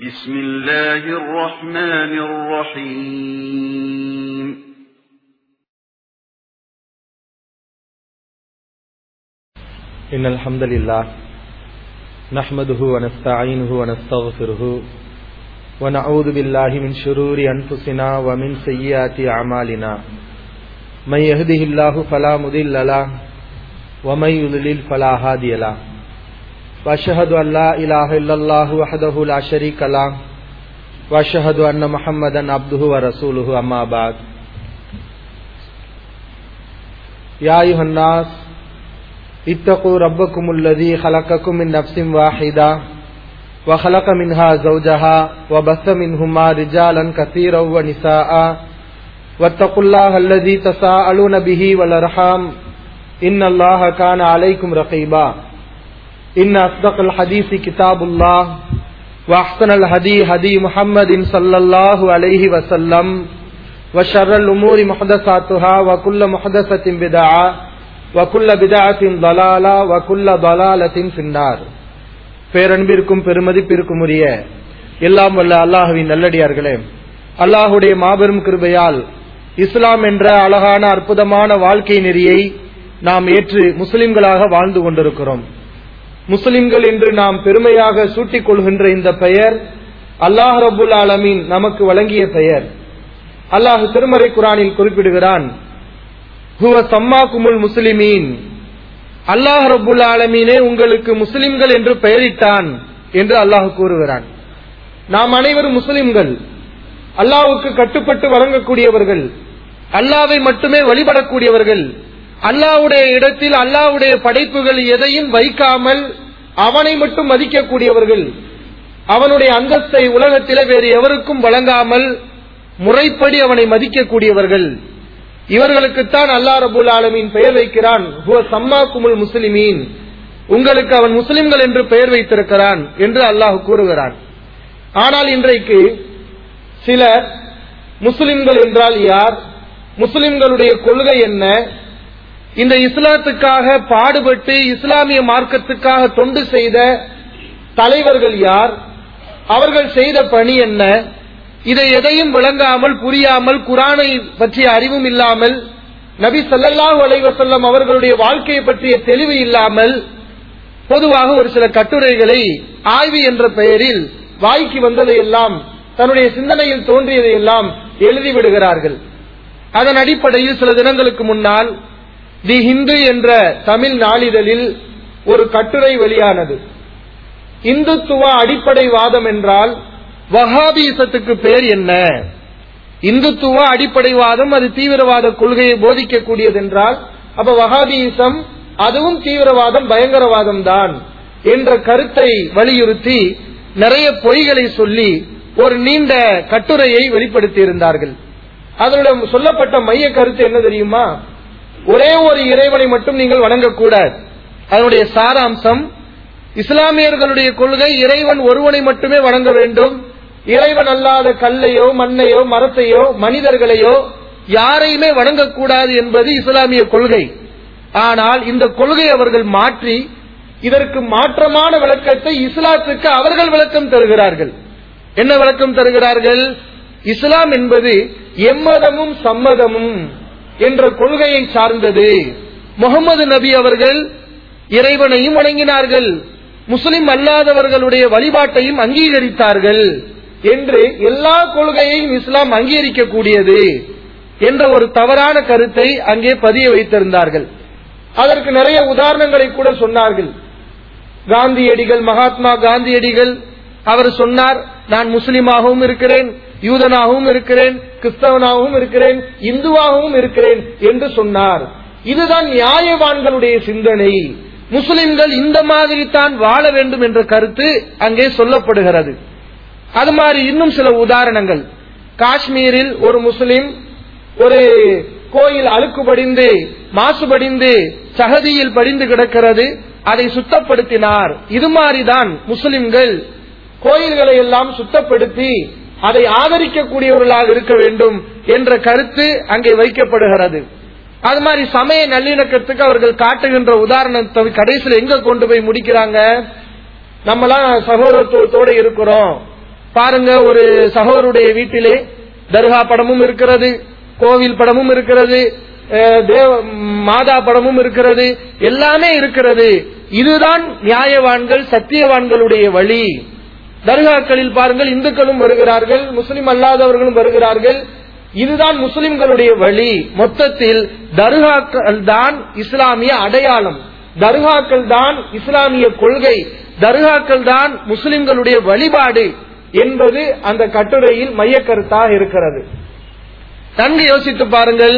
بسم الله الرحمن الرحيم إن الحمد لله نحمده ونستعينه ونستغفره ونعوذ بالله من شرور أنفسنا ومن سيئات أعمالنا من يهده الله فلا مضل له ومن يضلل فلا هادي له وأشهد أن لا إله إلا الله وحده لا شريك له وأشهد أن محمدا عبده ورسوله أما بعد يا أيها الناس اتقوا ربكم الذي خلقكم من نفس واحدة وخلق منها زوجها وبث منهما رجالا كثيرا ونساء واتقوا الله الذي تساءلون به والأرحام إن الله كان عليكم رقيبا إن أصدق الحديث كتاب الله وأحسن الهدي هدي محمد صلى الله عليه وسلم وشر الأمور محدثاتها وكل محدثة بدعة وكل بدعة ضلالة وكل ضلالة في النار பேரன்பிற்கும் பெருமதிப்பிற்கும் உரிய எல்லாம் வல்ல அல்லாஹுவின் நல்லடியார்களே அல்லாஹுடைய மாபெரும் கிருபையால் இஸ்லாம் என்ற அழகான அற்புதமான வாழ்க்கை நெறியை நாம் ஏற்று முஸ்லிம்களாக வாழ்ந்து கொண்டிருக்கிறோம் முஸ்லிம்கள் என்று நாம் பெருமையாக சூட்டிக் கொள்கின்ற இந்த பெயர் அல்லாஹ் ரபுல் ஆலமீன் நமக்கு வழங்கிய பெயர் அல்லாஹ் திருமறை குரானில் குறிப்பிடுகிறான் ஹுவ சம்மாக்குமுல் முஸ்லிமீன் அல்லாஹ் ரபுல் ஆலமீனே உங்களுக்கு முஸ்லிம்கள் என்று பெயரிட்டான் என்று அல்லாஹ் கூறுகிறான் நாம் அனைவரும் முஸ்லிம்கள் அல்லாஹுக்கு கட்டுப்பட்டு வழங்கக்கூடியவர்கள் அல்லாவை மட்டுமே வழிபடக்கூடியவர்கள் அல்லாவுடைய இடத்தில் அல்லாவுடைய படைப்புகள் எதையும் வைக்காமல் அவனை மட்டும் மதிக்கக்கூடியவர்கள் அவனுடைய அந்தஸ்தை உலகத்திலே வேறு எவருக்கும் வழங்காமல் முறைப்படி அவனை மதிக்கக்கூடியவர்கள் இவர்களுக்குத்தான் அல்லா ரபுல் ஆலமின் பெயர் வைக்கிறான் சம்மா குமுல் முஸ்லிமீன் உங்களுக்கு அவன் முஸ்லிம்கள் என்று பெயர் வைத்திருக்கிறான் என்று அல்லாஹ் கூறுகிறான் ஆனால் இன்றைக்கு சிலர் முஸ்லிம்கள் என்றால் யார் முஸ்லிம்களுடைய கொள்கை என்ன இந்த இஸ்லாத்துக்காக பாடுபட்டு இஸ்லாமிய மார்க்கத்துக்காக தொண்டு செய்த தலைவர்கள் யார் அவர்கள் செய்த பணி என்ன இதை எதையும் விளங்காமல் புரியாமல் குரானை பற்றிய அறிவும் இல்லாமல் நபி சல்லாஹூ அலைவசல்லம் அவர்களுடைய வாழ்க்கையை பற்றிய தெளிவு இல்லாமல் பொதுவாக ஒரு சில கட்டுரைகளை ஆய்வு என்ற பெயரில் வாய்க்கு வந்ததையெல்லாம் தன்னுடைய சிந்தனையில் தோன்றியதையெல்லாம் எழுதிவிடுகிறார்கள் அதன் அடிப்படையில் சில தினங்களுக்கு முன்னால் தி ஹிந்து என்ற தமிழ் நாளிதழில் ஒரு கட்டுரை வெளியானது இந்துத்துவ அடிப்படை வாதம் என்றால் வஹாபீசத்துக்கு பேர் என்ன இந்துத்துவ அடிப்படைவாதம் அது தீவிரவாத கொள்கையை போதிக்கக்கூடியது என்றால் அப்ப வஹாபீசம் அதுவும் தீவிரவாதம் பயங்கரவாதம் தான் என்ற கருத்தை வலியுறுத்தி நிறைய பொய்களை சொல்லி ஒரு நீண்ட கட்டுரையை வெளிப்படுத்தி இருந்தார்கள் அதனுடைய சொல்லப்பட்ட மைய கருத்து என்ன தெரியுமா ஒரே ஒரு இறைவனை மட்டும் நீங்கள் வணங்கக்கூடாது அதனுடைய சாராம்சம் இஸ்லாமியர்களுடைய கொள்கை இறைவன் ஒருவனை மட்டுமே வணங்க வேண்டும் இறைவன் அல்லாத கல்லையோ மண்ணையோ மரத்தையோ மனிதர்களையோ யாரையுமே வணங்கக்கூடாது என்பது இஸ்லாமிய கொள்கை ஆனால் இந்த கொள்கை அவர்கள் மாற்றி இதற்கு மாற்றமான விளக்கத்தை இஸ்லாத்துக்கு அவர்கள் விளக்கம் தருகிறார்கள் என்ன விளக்கம் தருகிறார்கள் இஸ்லாம் என்பது எம்மதமும் சம்மதமும் என்ற கொள்கையை சார்ந்தது முகமது நபி அவர்கள் இறைவனையும் வணங்கினார்கள் முஸ்லிம் அல்லாதவர்களுடைய வழிபாட்டையும் அங்கீகரித்தார்கள் என்று எல்லா கொள்கையையும் இஸ்லாம் அங்கீகரிக்கக்கூடியது என்ற ஒரு தவறான கருத்தை அங்கே பதிய வைத்திருந்தார்கள் அதற்கு நிறைய உதாரணங்களை கூட சொன்னார்கள் காந்தியடிகள் மகாத்மா காந்தியடிகள் அவர் சொன்னார் நான் முஸ்லிமாகவும் இருக்கிறேன் யூதனாகவும் இருக்கிறேன் கிறிஸ்தவனாகவும் இருக்கிறேன் இந்துவாகவும் இருக்கிறேன் என்று சொன்னார் இதுதான் நியாயவான்களுடைய சிந்தனை முஸ்லிம்கள் இந்த மாதிரி தான் வாழ வேண்டும் என்ற கருத்து அங்கே சொல்லப்படுகிறது அது மாதிரி இன்னும் சில உதாரணங்கள் காஷ்மீரில் ஒரு முஸ்லிம் ஒரு கோயில் அழுக்கு படிந்து மாசுபடிந்து சகதியில் படிந்து கிடக்கிறது அதை சுத்தப்படுத்தினார் இது மாதிரிதான் முஸ்லிம்கள் கோயில்களை எல்லாம் சுத்தப்படுத்தி அதை ஆதரிக்கக்கூடியவர்களாக இருக்க வேண்டும் என்ற கருத்து அங்கே வைக்கப்படுகிறது அது மாதிரி சமய நல்லிணக்கத்துக்கு அவர்கள் காட்டுகின்ற உதாரணத்தை கடைசியில் எங்க கொண்டு போய் முடிக்கிறாங்க நம்மளாம் சகோதரத்துவத்தோட இருக்கிறோம் பாருங்க ஒரு சகோதருடைய வீட்டிலே தர்கா படமும் இருக்கிறது கோவில் படமும் இருக்கிறது அஹ், தேவ மாதா படமும் இருக்கிறது எல்லாமே இருக்கிறது இதுதான் நியாயவான்கள் சத்தியவான்களுடைய வழி தர்காக்களில் பாருங்கள் இந்துக்களும் வருகிறார்கள் முஸ்லிம் அல்லாதவர்களும் வருகிறார்கள் இதுதான் முஸ்லிம்களுடைய வழி மொத்தத்தில் தர்காக்கள் தான் இஸ்லாமிய அடையாளம் தர்காக்கள் தான் இஸ்லாமிய கொள்கை தர்காக்கள் தான் முஸ்லிம்களுடைய வழிபாடு என்பது அந்த கட்டுரையில் மையக்கருத்தாக இருக்கிறது நன்கு யோசித்து பாருங்கள்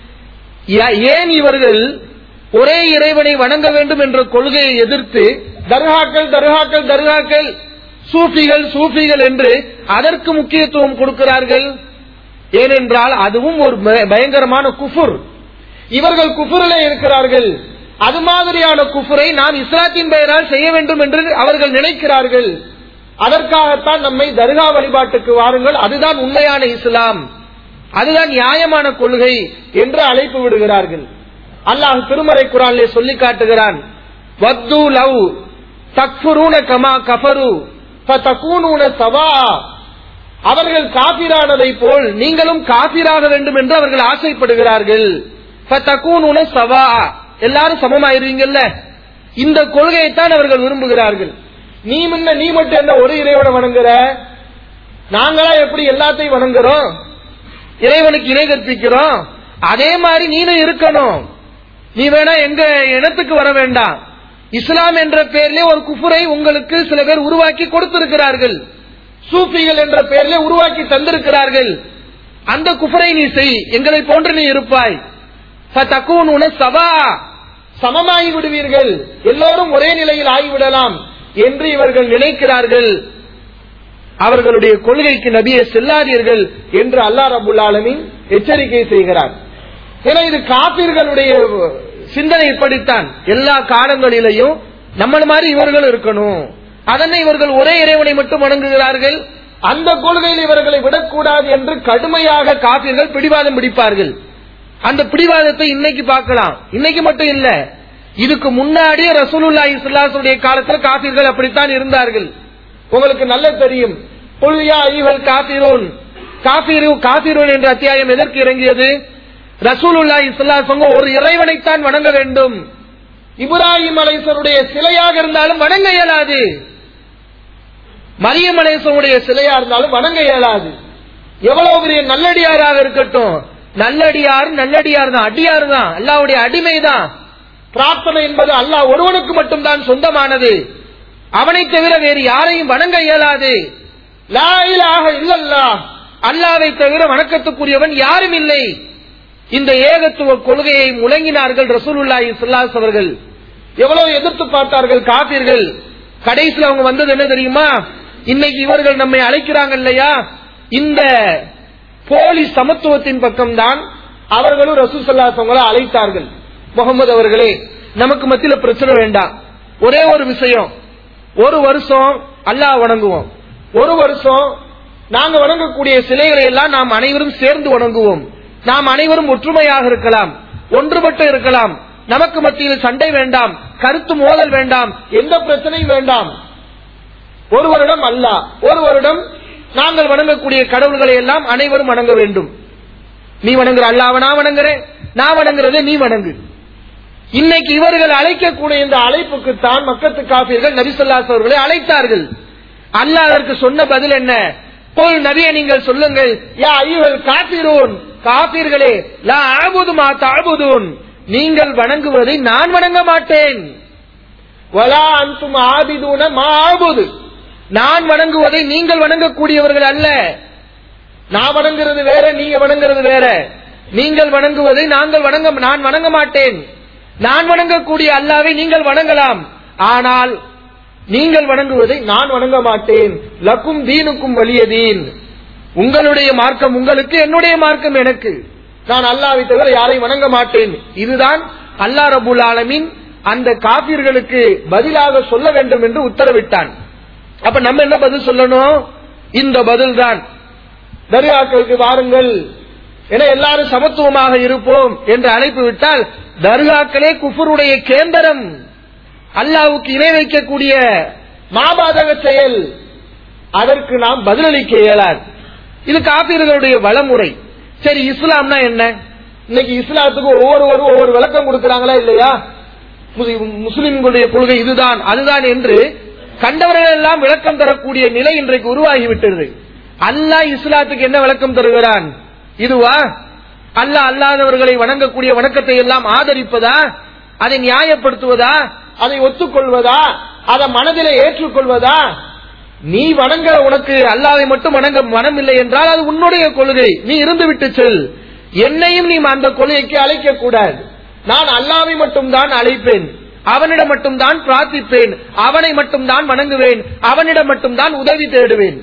யா- ஏன் இவர்கள் ஒரே இறைவனை வணங்க வேண்டும் என்ற கொள்கையை எதிர்த்து தர்காக்கள் தர்காக்கள் தர்காக்கள் சூஃபிகள் சூஃபிகள் என்று அதற்கு முக்கியத்துவம் கொடுக்கிறார்கள் ஏனென்றால் அதுவும் ஒரு பய- பயங்கரமான குஃபுர் இவர்கள் குஃபுரிலே இருக்கிறார்கள் அது மாதிரியான குஃபுரை நாம் இஸ்லாத்தின் பெயரால் செய்ய வேண்டும் என்று அவர்கள் நினைக்கிறார்கள் அதற்காகத்தான் நம்மை தர்கா வழிபாட்டுக்கு வாருங்கள் அதுதான் உண்மையான இஸ்லாம் அதுதான் நியாயமான கொள்கை என்று அழைப்பு விடுகிறார்கள் அல்லாஹ் திருமறை குரானிலே சொல்லி காட்டுகிறான் வத்து லவ் தக்ஃபுரூன கமா கஃபரு ஃபதகூனூன சவா அவர்கள் காபிரானதை போல் நீங்களும் காபிராக வேண்டும் என்று அவர்கள் ஆசைப்படுகிறார்கள் ஃபதகூனூன சவா எல்லாரும் சமமாயிருவீங்கல்ல இந்த கொள்கையைத்தான் அவர்கள் விரும்புகிறார்கள் நீ முன்ன நீ மட்டும் என்ன ஒரு இறைவனை வணங்குற நாங்களா எப்படி எல்லாத்தையும் வணங்குறோம் இறைவனுக்கு இணை கற்பிக்கிறோம் அதே மாதிரி நீனும் இருக்கணும் நீ வேணா எங்க இனத்துக்கு வர வேண்டாம் இஸ்லாம் என்ற பெயரிலே ஒரு குஃபுரை உங்களுக்கு சில பேர் உருவாக்கி கொடுத்திருக்கிறார்கள் சூஃபிகள் என்ற பெயரிலே உருவாக்கி தந்திருக்கிறார்கள் அந்த குஃபரை நீ செய் எங்களை போன்று நீ இருப்பாய் ஃபதகூனுன சவா சமமாகி விடுவீர்கள் எல்லோரும் ஒரே நிலையில் ஆகிவிடலாம் என்று இவர்கள் நினைக்கிறார்கள் அவர்களுடைய கொள்கைக்கு நபியை செல்லாதீர்கள் என்று அல்லாஹ் ரபுல் ஆலமீன் எச்சரிக்கை செய்கிறார் ஏன்னா இது காப்பீர்களுடைய சிந்தனை இப்படித்தான் எல்லா காலங்களிலேயும் நம்மள மாதிரி இவர்கள் இருக்கணும் அதனை இவர்கள் ஒரே இறைவனை மட்டும் வணங்குகிறார்கள் அந்த கொள்கையில் இவர்களை விடக்கூடாது என்று கடுமையாக காப்பீர்கள் பிடிவாதம் பிடிப்பார்கள் அந்த பிடிவாதத்தை இன்னைக்கு பார்க்கலாம் இன்னைக்கு மட்டும் இல்ல இதுக்கு முன்னாடியே ரசூலுல்லாஹி ஸல்லல்லாஹு காலத்துல காப்பீர்கள் அப்படித்தான் இருந்தார்கள் உங்களுக்கு நல்ல தெரியும் புல்யா ஐவல் காபிரூன் காபிரு காபிரூன் என்ற அத்தியாயம் எதற்கு இறங்கியது ரசூலுல்லாஹி ஸல்லல்லாஹு அலைஹி வஸல்லம் ஒரு இறைவனைத்தான் வணங்க வேண்டும் இப்ராஹிம் அலைஹிஸ்ஸருடைய சிலையாக இருந்தாலும் வணங்க இயலாது மரியம் அலைஹிஸ்ஸருடைய சிலையா இருந்தாலும் வணங்க இயலாது எவ்வளவு பெரிய நல்லடியாராக இருக்கட்டும் நல்லடியார் நல்லடியார் தான் அடியார் தான் அல்லாவுடைய அடிமை தான் பிரார்த்தனை என்பது அல்லாஹ் ஒருவனுக்கு மட்டும்தான் சொந்தமானது அவனை தவிர வேறு யாரையும் வணங்க இயலாது லா இலாஹ இல்லல்லாஹ் அல்லாவை தவிர வணக்கத்துக்குரியவன் யாரும் இல்லை இந்த ஏகத்துவ கொள்கையை முழங்கினார்கள் ரசூலுல்லாஹி ஸல்லல்லாஹு அவர்கள் எவ்வளவு எதிர்த்து பார்த்தார்கள் காப்பீர்கள் கடைசியில் அவங்க வந்தது என்ன தெரியுமா இன்னைக்கு இவர்கள் நம்மை அழைக்கிறாங்க இல்லையா இந்த போலி சமத்துவத்தின் பக்கம்தான் அவர்களும் ரசூசல்லாசவங்களை அழைத்தார்கள் முகமது அவர்களே நமக்கு மத்தியில பிரச்சனை வேண்டாம் ஒரே ஒரு விஷயம் ஒரு வருஷம் அல்லாஹ் வணங்குவோம் ஒரு வருஷம் நாங்க வணங்கக்கூடிய சிலைகளை எல்லாம் நாம் அனைவரும் சேர்ந்து வணங்குவோம் நாம் அனைவரும் ஒற்றுமையாக இருக்கலாம் ஒன்றுபட்டு இருக்கலாம் நமக்கு மத்தியில் சண்டை வேண்டாம் கருத்து மோதல் வேண்டாம் எந்த பிரச்சனையும் வேண்டாம் ஒரு வருடம் அல்ல ஒரு வருடம் நாங்கள் வணங்கக்கூடிய கடவுள்களை எல்லாம் அனைவரும் வணங்க வேண்டும் நீ வணங்குற அல்லாவ நான் வணங்குறேன் நான் வணங்குறதை நீ வணங்கு இன்னைக்கு இவர்கள் அழைக்கக்கூடிய இந்த அழைப்புக்குத்தான் மக்கத்து காப்பீர்கள் நபிசல்லாஸ் அவர்களை அழைத்தார்கள் அல்லாஹ் அதற்கு சொன்ன பதில் என்ன போல் நபியை நீங்கள் சொல்லுங்கள் யா ஐயுகள் காப்பீரோன் காப்பீர்களே லா ஆபுது மா தாபுதூன் நீங்கள் வணங்குவதை நான் வணங்க மாட்டேன் வலா அன்தும் ஆபிதூன மா ஆபுது நான் வணங்குவதை நீங்கள் வணங்கக்கூடியவர்கள் அல்ல நான் வணங்குறது வேற நீங்க வணங்குறது வேற நீங்கள் வணங்குவதை நாங்கள் வணங்க நான் வணங்க மாட்டேன் நான் வணங்கக்கூடிய அல்லாவை நீங்கள் வணங்கலாம் ஆனால் நீங்கள் வணங்குவதை நான் வணங்க மாட்டேன் லக்கும் தீனுக்கும் வலியதீன் உங்களுடைய மார்க்கம் உங்களுக்கு என்னுடைய மார்க்கம் எனக்கு நான் அல்லாவை தவிர யாரையும் வணங்க மாட்டேன் இதுதான் அல்லா ரபுல் ஆலமின் அந்த காப்பீர்களுக்கு பதிலாக சொல்ல வேண்டும் என்று உத்தரவிட்டான் அப்ப நம்ம என்ன பதில் சொல்லணும் இந்த பதில் தான் தர்காக்களுக்கு வாருங்கள் என எல்லாரும் சமத்துவமாக இருப்போம் என்று அழைப்பு விட்டால் தர்காக்களே குஃபருடைய கேந்திரம் அல்லாவுக்கு இணை வைக்கக்கூடிய மாபாதக செயல் அதற்கு நாம் பதிலளிக்க இயலாது இது காப்பீர்களுடைய வளமுறை சரி இஸ்லாம்னா என்ன இன்னைக்கு இஸ்லாத்துக்கு ஒவ்வொருவரும் ஒவ்வொரு விளக்கம் கொடுக்கறாங்களா இல்லையா முஸ்லிம்- முஸ்லிம்களுடைய கொள்கை இதுதான் அதுதான் என்று கண்டவர்கள் எல்லாம் விளக்கம் தரக்கூடிய நிலை இன்றைக்கு உருவாகிவிட்டது அல்லாஹ் இஸ்லாத்துக்கு என்ன விளக்கம் தருகிறான் இதுவா அல்லாஹ் அல்லாதவர்களை வணங்கக்கூடிய வணக்கத்தை எல்லாம் ஆதரிப்பதா அதை நியாயப்படுத்துவதா அதை ஒத்துக்கொள்வதா அதை மனதிலே ஏற்றுக்கொள்வதா நீ வணங்க உனக்கு அல்லாவை மட்டும் வணங்க மனம் இல்லை என்றால் அது உன்னுடைய கொள்கை நீ இருந்து விட்டு செல் என்னையும் நீ அந்த கொள்கைக்கு அழைக்க கூடாது நான் அல்லாவை மட்டும் தான் அழைப்பேன் அவனிடம் மட்டும் தான் பிரார்த்திப்பேன் அவனை மட்டும் தான் வணங்குவேன் அவனிடம் மட்டும் தான் உதவி தேடுவேன்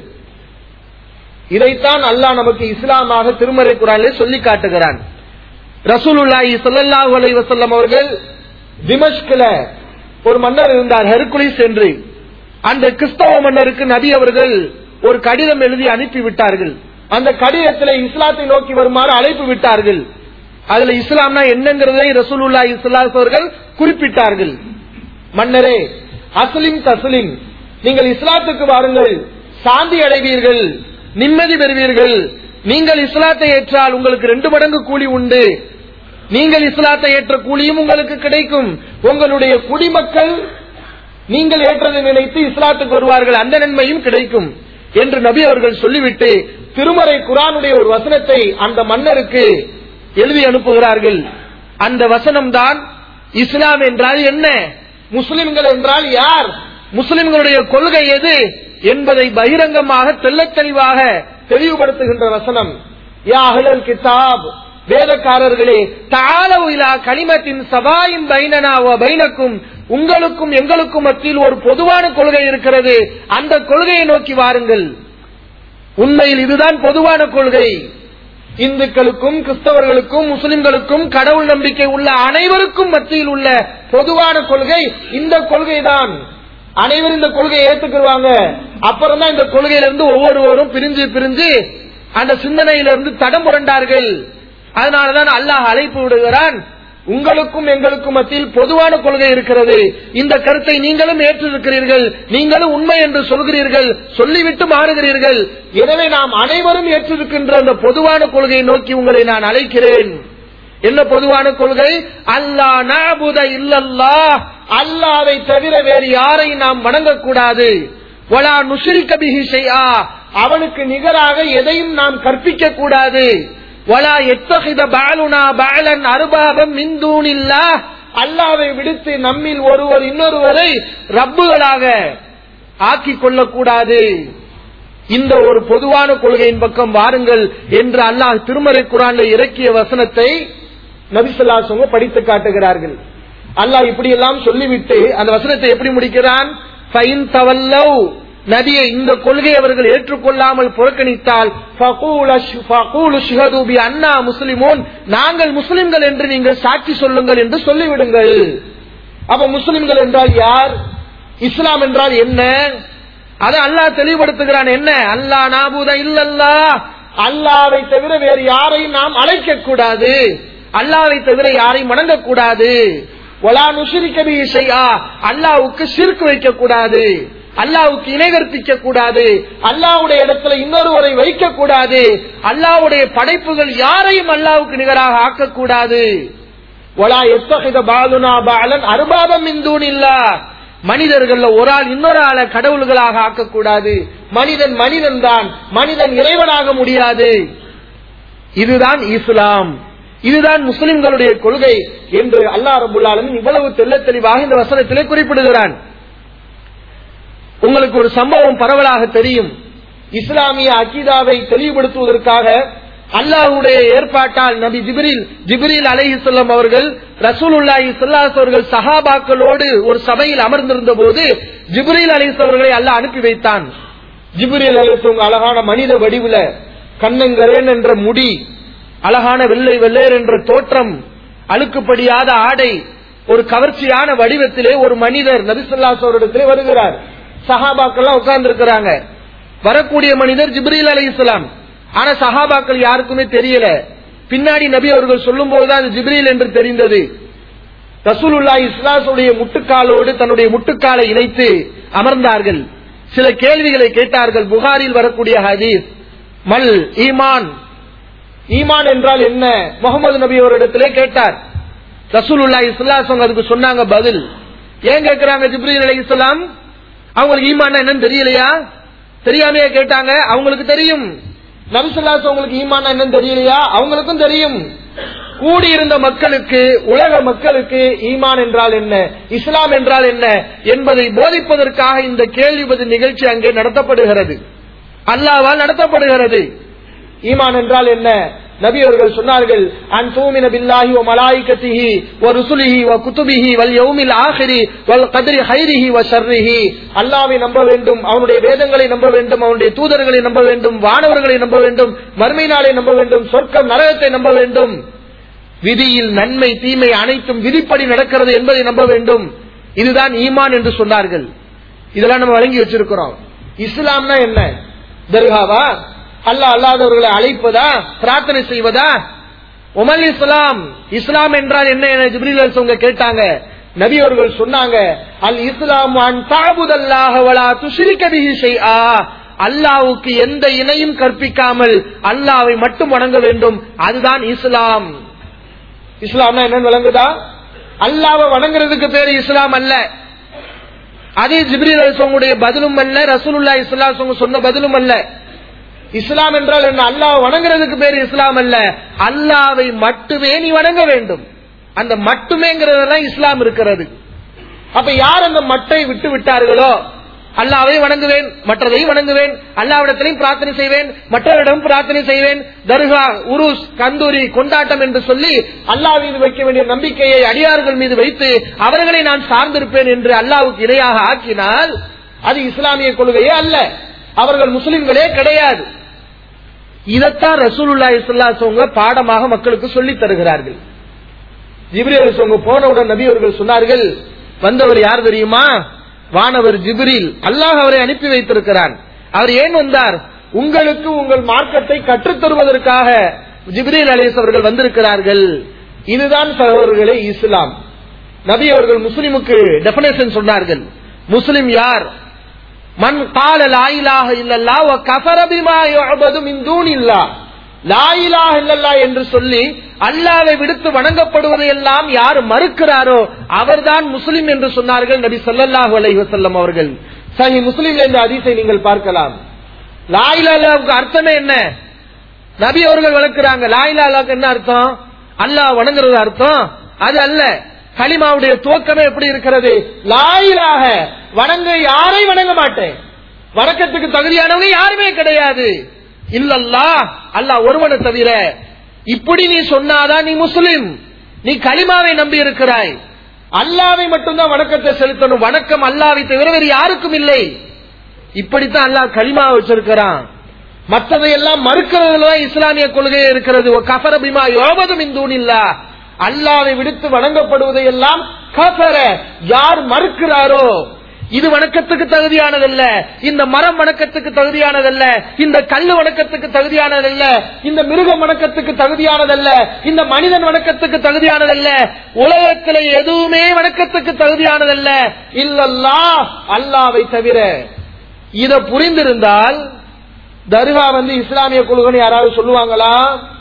இதைத்தான் அல்லாஹ் நமக்கு இஸ்லாமாக திருமறை குரானிலே சொல்லி காட்டுகிறான் ரசூலுல்லாஹி ஸல்லல்லாஹு அலைஹி வஸல்லம் அவர்கள் திமஷ்கில ஒரு மன்னர் இருந்தார் ஹெர்குலிஸ் என்று அந்த கிறிஸ்தவ மன்னருக்கு நபி அவர்கள் ஒரு கடிதம் எழுதி அனுப்பி விட்டார்கள் அந்த கடிதத்தில் இஸ்லாத்தை நோக்கி வருமாறு அழைப்பு விட்டார்கள் அதுல இஸ்லாம்னா என்னங்கிறதை ரசூலுல்லாஹி ஸல்லல்லாஹு அலைஹி அவர்கள் குறிப்பிட்டார்கள் மன்னரே அஸ்லிம் தஸ்லிம் நீங்கள் இஸ்லாத்துக்கு வாருங்கள் சாந்தி அடைவீர்கள் நிம்மதி பெறுவீர்கள் நீங்கள் இஸ்லாத்தை ஏற்றால் உங்களுக்கு ரெண்டு மடங்கு கூலி உண்டு நீங்கள் இஸ்லாத்தை ஏற்ற கூலியும் உங்களுக்கு கிடைக்கும் உங்களுடைய குடிமக்கள் நீங்கள் ஏற்றதை நினைத்து இஸ்லாத்துக்கு வருவார்கள் அந்த நன்மையும் கிடைக்கும் என்று நபி அவர்கள் சொல்லிவிட்டு திருமறை குரானுடைய ஒரு வசனத்தை அந்த மன்னருக்கு எழுதி அனுப்புகிறார்கள் அந்த வசனம்தான் இஸ்லாம் என்றால் என்ன முஸ்லிம்கள் என்றால் யார் முஸ்லிம்களுடைய கொள்கை எது என்பதை பகிரங்கமாக தெள்ளத் தெளிவாக தெளிவுபடுத்துகின்ற வசனம் யா அஹ்லல் கிதாப் வேதக்காரர்களே தாளவு இலா கனிமத்தின் சபாயும் பைனனா வ பைனக்கும் உங்களுக்கும் எங்களுக்கும் மத்தியில் ஒரு பொதுவான கொள்கை இருக்கிறது அந்த கொள்கையை நோக்கி வாருங்கள் உண்மையில் இதுதான் பொதுவான கொள்கை இந்துக்களுக்கும் கிறிஸ்தவர்களுக்கும் முஸ்லிம்களுக்கும் கடவுள் நம்பிக்கை உள்ள அனைவருக்கும் மத்தியில் உள்ள பொதுவான கொள்கை இந்த கொள்கைதான் அனைவரும் இந்த கொள்கையை ஏத்துக்குவாங்க அப்புறம் தான் இந்த கொள்கையிலிருந்து ஒவ்வொருவரும் பிரிஞ்சு பிரிஞ்சு அந்த சிந்தனையிலிருந்து தடம் புரண்டார்கள் அதனாலதான் அல்லாஹ் அழைப்பு விடுகிறான் உங்களுக்கும் எங்களுக்கும் மத்தியில் பொதுவான கொள்கை இருக்கிறது இந்த கருத்தை நீங்களும் ஏற்றிருக்கிறீர்கள் நீங்களும் உண்மை என்று சொல்கிறீர்கள் சொல்லிவிட்டு மாறுகிறீர்கள் எனவே நாம் அனைவரும் ஏற்றிருக்கின்ற அந்த பொதுவான கொள்கையை நோக்கி உங்களை நான் அழைக்கிறேன் என்ன பொதுவான கொள்கை அல்லா நாபுத இல்லல்லா அல்லாவை தவிர வேறு யாரையும் நாம் வணங்கக்கூடாது வலா நுஷிரிக்க பிஹி ஷைஆ அவனுக்கு நிகராக எதையும் நாம் கற்பிக்க கூடாது வலா எத்தகித பாலுனா பாலன் அருபாபம் மிந்தூனில்லா அல்லாவை விடுத்து நம்மில் ஒருவர் இன்னொருவரை ரப்புகளாக ஆக்கிக் கொள்ளக்கூடாது இந்த ஒரு பொதுவான கொள்கையின் பக்கம் வாருங்கள் என்று அல்லாஹ் திருமறை குரான்ல இறக்கிய வசனத்தை நபிசல்லாசவங்க படித்து காட்டுகிறார்கள் அல்லாஹ் இப்படி எல்லாம் சொல்லிவிட்டு அந்த வசனத்தை எப்படி முடிக்கிறான் ஃபைன் தவல்லவ் நபியை இந்த கொள்கையை அவர்கள் ஏற்றுக்கொள்ளாமல் புறக்கணித்தால் ஃபகூல ஷ்- ஃபகூலு ஷ்ஹது பி அன்னா முஸ்லிமோன் நாங்கள் முஸ்லிம்கள் என்று நீங்கள் சாட்சி சொல்லுங்கள் என்று சொல்லிவிடுங்கள் அப்ப முஸ்லிம்கள் என்றால் யார் இஸ்லாம் என்றால் என்ன அதை அல்லாஹ் தெளிவுபடுத்துகிறான் என்ன அல்லாஹ் நாபூத இல்லல்லா அல்லாவை தவிர வேறு யாரையும் நாம் அழைக்க கூடாது அல்லாவை தவிர யாரையும் வணங்கக்கூடாது ஒலா நுஷிரிக்க பிஹி ஷைஆ அல்லாவுக்கு சிறுக்கு வைக்க கூடாது அல்லாவுக்கு இணை கற்பிக்க கூடாது அல்லாவுடைய இடத்துல இன்னொருவரை வைக்க கூடாது அல்லாவுடைய படைப்புகள் யாரையும் அல்லாவுக்கு நிகராக ஆக்கக்கூடாது ஒலா எத்தகைத பாலுனா பாலன் அருபாபம் இந்தூனில்லா மனிதர்கள்ல ஒரு ஆள் இன்னொரு ஆளை கடவுள்களாக ஆக்கக்கூடாது மனிதன் மனிதன் தான் மனிதன் இறைவனாக முடியாது இதுதான் இஸ்லாம் இதுதான் முஸ்லிம்களுடைய கொள்கை என்று அல்லாஹ் ரபுல் ஆலமீன் இவ்வளவு தெள்ளத் தெளிவாக இந்த வசனத்திலே குறிப்பிடுகிறான் உங்களுக்கு ஒரு சம்பவம் பரவலாக தெரியும் இஸ்லாமிய அக்கீதாவை தெளிவுபடுத்துவதற்காக அல்லாஹ்வுடைய ஏற்பாட்டால் நபி ஜிப்ரீல் ஜிப்ரீல் அலைஹிஸ்ஸலாம் அவர்கள் ரசூலுல்லாஹி ஸல்லல்லாஹு அவர்கள் சஹாபாக்களோடு ஒரு சபையில் அமர்ந்திருந்த போது ஜிப்ரீல் அலைஹிஸ் அவர்களை அல்லாஹ் அனுப்பி வைத்தான் ஜிப்ரீல் அலைஹிஸ்ஸலாம் அழகான மனித வடிவுல கண்ணங்கரேன் என்ற முடி அழகான வெள்ளை வெள்ளையர் என்ற தோற்றம் அழுக்குப்படியாத ஆடை ஒரு கவர்ச்சியான வடிவத்திலே ஒரு மனிதர் நபிசல்லாஸ் அவரிடத்திலே வருகிறார் சஹாபாக்கள்லாம் உட்கார்ந்து இருக்கிறாங்க வரக்கூடிய மனிதர் ஜிப்ரீல் அலி இஸ்லாம் ஆனா சஹாபாக்கள் யாருக்குமே தெரியல பின்னாடி நபி அவர்கள் சொல்லும் போதுதான் அது ஜிப்ரீல் என்று தெரிந்தது ரசூலுல்லா இஸ்லாசுடைய முட்டுக்காலோடு தன்னுடைய முட்டுக்காலை இணைத்து அமர்ந்தார்கள் சில கேள்விகளை கேட்டார்கள் புகாரில் வரக்கூடிய ஹதீஸ் மல் ஈமான் ஈமான் என்றால் என்ன முகமது நபி அவரிடத்திலே கேட்டார் ரசூலுல்லா இஸ்லாசம் அதுக்கு சொன்னாங்க பதில் ஏன் கேட்கிறாங்க ஜிப்ரீல் அலி இஸ்லாம் அவங்களுக்கு ஈமான் என்னன்னு தெரியலையா தெரியாமையே கேட்டாங்க அவங்களுக்கு தெரியும் நபிசுல்லாஸ் அவங்களுக்கு ஈமான் என்னன்னு தெரியலையா அவங்களுக்கும் தெரியும் கூடியிருந்த மக்களுக்கு உலக மக்களுக்கு ஈமான் என்றால் என்ன இஸ்லாம் என்றால் என்ன என்பதை போதிப்பதற்காக இந்த கேள்வி பதில் நிகழ்ச்சி அங்கே நடத்தப்படுகிறது அல்லாவால் நடத்தப்படுகிறது ஈமான் என்றால் என்ன நபி அவர்கள் சொன்னார்கள் அன் தூமின பில்லாஹி வ மலாயிகத்திஹி வ ருசுலிஹி வ குதுபிஹி வல் யௌமில் ஆஹிரி வல் கத்ரி ஹைரிஹி வ ஷர்ரிஹி அல்லாஹ்வை நம்ப வேண்டும் அவனுடைய வேதங்களை நம்ப வேண்டும் அவனுடைய தூதர்களை நம்ப வேண்டும் வானவர்களை நம்ப வேண்டும் மறுமை நாளை நம்ப வேண்டும் சொர்க்கம் நரகத்தை நம்ப வேண்டும் விதியில் நன்மை தீமை அனைத்தும் விதிப்படி நடக்கிறது என்பதை நம்ப வேண்டும் இதுதான் ஈமான் என்று சொன்னார்கள் இதெல்லாம் நம்ம வழங்கி வச்சிருக்கிறோம் இஸ்லாம்னா என்ன தர்காவா அல்ல அல்லாதவர்களை அழைப்பதா பிரார்த்தனை செய்வதா உமல் இஸ்லாம் இஸ்லாம் என்றால் என்ன என ஜிப்ரீல் அவங்க கேட்டாங்க நபி அவர்கள் சொன்னாங்க அல் இஸ்லாம் அன் தாபுதல்லாஹ வலா துஷ்ரிக பிஹி ஷைஆ அல்லாஹ்வுக்கு எந்த இணையும் கற்பிக்காமல் அல்லாஹ்வை மட்டும் வணங்க வேண்டும் அதுதான் இஸ்லாம் இஸ்லாம்னா என்னன்னு விளங்குதா அல்லாவை வணங்குறதுக்கு பேரு இஸ்லாம் அல்ல அதே ஜிப்ரீல் அலிசவங்களுடைய பதிலும் அல்ல ரசூலுல்லா இஸ்லாம் சொன்ன பதிலும் அல்ல இஸ்லாம் என்றால் என்ன அல்லாஹ் வணங்குறதுக்கு பேரு இஸ்லாம் அல்ல அல்லாவை மட்டுமே நீ வணங்க வேண்டும் அந்த மட்டுமேங்கிறதுதான் இஸ்லாம் இருக்கிறது அப்ப யார் அந்த மட்டை விட்டு விட்டார்களோ அல்லாவை வணங்குவேன் மற்றதையும் வணங்குவேன் அல்லாவிடத்திலையும் பிரார்த்தனை செய்வேன் மற்றவரிடம் பிரார்த்தனை செய்வேன் தர்கா உருஸ் கந்தூரி கொண்டாட்டம் என்று சொல்லி அல்லாஹ் மீது வைக்க வேண்டிய நம்பிக்கையை அடியார்கள் மீது வைத்து அவர்களை நான் சார்ந்திருப்பேன் என்று அல்லாவுக்கு இணையாக ஆக்கினால் அது இஸ்லாமிய கொள்கையே அல்ல அவர்கள் முஸ்லிம்களே கிடையாது இதைத்தான் ரசூலுல்லா இஸ்லாசவங்க பாடமாக மக்களுக்கு சொல்லித் தருகிறார்கள் ஜிப்ரீல் அவங்க போனவுடன் நபி அவர்கள் சொன்னார்கள் வந்தவர் யார் தெரியுமா வானவர் ஜிப்ரீல் அல்லாஹ் அவரை அனுப்பி வைத்திருக்கிறான் அவர் ஏன் வந்தார் உங்களுக்கு உங்கள் மார்க்கத்தை கற்றுத் தருவதற்காக ஜிப்ரீல் அலிஸ் அவர்கள் வந்திருக்கிறார்கள் இதுதான் சகோதரர்களே இஸ்லாம் நபி அவர்கள் முஸ்லிமுக்கு டெபினேஷன் சொன்னார்கள் முஸ்லிம் யார் மண் கால லாயிலாக இல்லல்லா வ கஃபர பிமா யுஅபது மின் தூனில்லா லாயிலாக இல்லல்லா என்று சொல்லி அல்லாவை விடுத்து வணங்கப்படுவதை எல்லாம் யார் மறுக்கிறாரோ அவர்தான் முஸ்லிம் என்று சொன்னார்கள் நபி ஸல்லல்லாஹு அலைஹி வஸல்லம் அவர்கள் சஹி முஸ்லிம்ல இந்த ஹதீஸை நீங்கள் பார்க்கலாம் லாயிலாவுக்கு அர்த்தமே என்ன நபி அவர்கள் வளர்க்கிறாங்க லாயிலாவுக்கு என்ன அர்த்தம் அல்லாஹ் வணங்குறது அர்த்தம் அது அல்ல கலிமாவுடைய துவக்கமே எப்படி இருக்கிறது லாயிலாக வணங்க யாரை வணங்க மாட்டேன் வணக்கத்துக்கு தகுதியானவங்க யாருமே கிடையாது இல்லல்லா அல்லாஹ் ஒருவனை தவிர இப்படி நீ சொன்னாதான் நீ முஸ்லிம் நீ கலிமாவை நம்பி இருக்கிறாய் அல்லாவை மட்டும்தான் வணக்கத்தை செலுத்தணும் வணக்கம் அல்லாவை தவிர வேறு யாருக்கும் இல்லை இப்படித்தான் அல்லாஹ் கலிமா வச்சிருக்கிறான் மற்றதையெல்லாம் மறுக்கிறதுலதான் இஸ்லாமிய கொள்கை இருக்கிறது கஃபர பிமா யோபதும் இந்தூனில்லா அல்லாவை விடுத்து வணங்கப்படுவதை எல்லாம் கஃபர யார் மறுக்கிறாரோ இது வணக்கத்துக்கு தகுதியானதல்ல இந்த மரம் வணக்கத்துக்கு தகுதியானதல்ல இந்த கல்லு வணக்கத்துக்கு தகுதியானதல்ல இந்த மிருகம் வணக்கத்துக்கு தகுதியானதல்ல இந்த மனிதன் வணக்கத்துக்கு தகுதியானதல்ல உலகத்தில் எதுவுமே வணக்கத்துக்கு தகுதியானதல்ல இல்லல்லா அல்லாவை தவிர இத புரிந்திருந்தால் தர்கா வந்து இஸ்லாமிய கொள்கை யாராவது சொல்லுவாங்களா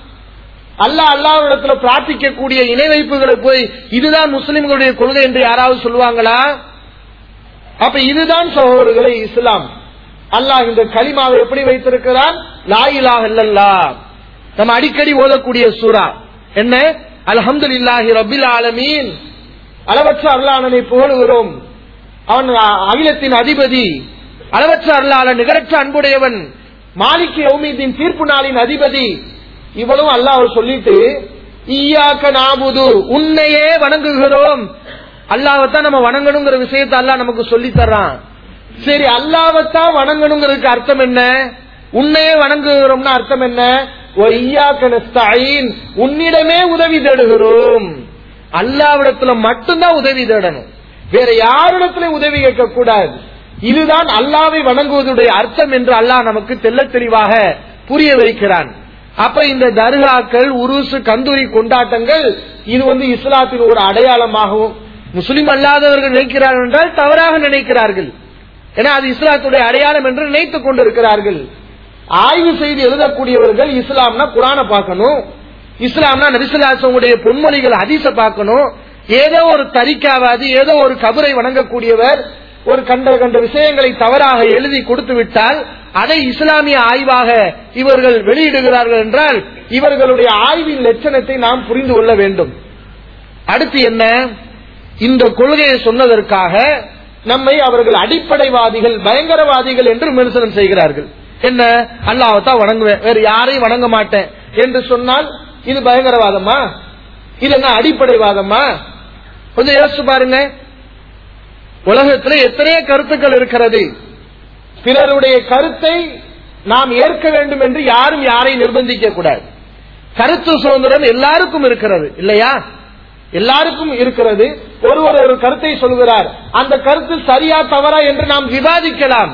அல்லா அல்லாவிடத்துல பிரார்த்திக்கக்கூடிய இணை வைப்புகளை போய் இதுதான் முஸ்லிம்களுடைய கொள்கை என்று யாராவது சொல்லுவாங்களா அப்ப இதுதான் சகோதரர்களே இஸ்லாம் அல்லாஹ் இந்த கலிமாவை எப்படி வைத்திருக்கிறான் லாயிலாக இல்லல்லா நம்ம அடிக்கடி ஓதக்கூடிய சூரா என்ன அல்ஹம்து இல்லாஹி ரபில் ஆலமீன் அளவற்ற அல்லாஹனை புகழுகிறோம் அவன் அகிலத்தின் அதிபதி அளவற்ற அல்லாஹ் நிகரற்ற அன்புடையவன் மாலிக்கு யௌமீதின் தீர்ப்பு நாளின் அதிபதி இவ்வளவும் அல்லாஹ் சொல்லிட்டு ஈயாக்க நாபுது உன்னையே வணங்குகிறோம் அல்லாவத்தான் நம்ம வணங்கணுங்கிற விஷயத்த அல்லாஹ் நமக்கு சொல்லி தர்றான் சரி அல்லாவத்தான் வணங்கணுங்கிறதுக்கு அர்த்தம் என்ன உன்னையே வணங்குகிறோம்னா அர்த்தம் என்ன உன்னிடமே உதவி தேடுகிறோம் அல்லாவிடத்துல மட்டும்தான் உதவி தேடணும் வேற யாரிடத்துல உதவி கேட்க கூடாது இதுதான் அல்லாவை வணங்குவதுடைய அர்த்தம் என்று அல்லாஹ் நமக்கு தெல்ல தெளிவாக புரிய வைக்கிறான் அப்ப இந்த தர்காக்கள் உருசு கந்தூரி கொண்டாட்டங்கள் இது வந்து இஸ்லாத்தின் ஒரு அடையாளமாகவும் முஸ்லிம் அல்லாதவர்கள் நினைக்கிறார்கள் என்றால் தவறாக நினைக்கிறார்கள் ஏன்னா அது இஸ்லாத்துடைய அடையாளம் என்று நினைத்துக் கொண்டிருக்கிறார்கள் ஆய்வு செய்து எழுதக்கூடியவர்கள் இஸ்லாம்னா குரானை பார்க்கணும் இஸ்லாம்னா நபிசுல்லாசனுடைய பொன்மொழிகள் ஹதீஸ பார்க்கணும் ஏதோ ஒரு தரிக்காவாது ஏதோ ஒரு கபரை வணங்கக்கூடியவர் ஒரு கண்ட கண்ட விஷயங்களை தவறாக எழுதி கொடுத்து விட்டால் அதை இஸ்லாமிய ஆய்வாக இவர்கள் வெளியிடுகிறார்கள் என்றால் இவர்களுடைய ஆய்வின் லட்சணத்தை நாம் புரிந்து கொள்ள வேண்டும் அடுத்து என்ன இந்த கொள்கையை சொன்னதற்காக நம்மை அவர்கள் அடிப்படைவாதிகள் பயங்கரவாதிகள் என்று விமர்சனம் செய்கிறார்கள் என்ன அல்லாஹத்தான் வணங்குவேன் வேற யாரையும் வணங்க மாட்டேன் என்று சொன்னால் இது பயங்கரவாதமா இது என்ன அடிப்படைவாதமா கொஞ்சம் யோசிச்சு பாருங்க உலகத்துல எத்தனையோ கருத்துக்கள் இருக்கிறது பிறருடைய கருத்தை நாம் ஏற்க வேண்டும் என்று யாரும் யாரையும் நிர்பந்திக்க கூடாது கருத்து சுதந்திரம் எல்லாருக்கும் இருக்கிறது இல்லையா எல்லாருக்கும் இருக்கிறது ஒருவர் ஒரு கருத்தை சொல்கிறார் அந்த கருத்து சரியா தவறா என்று நாம் விவாதிக்கலாம்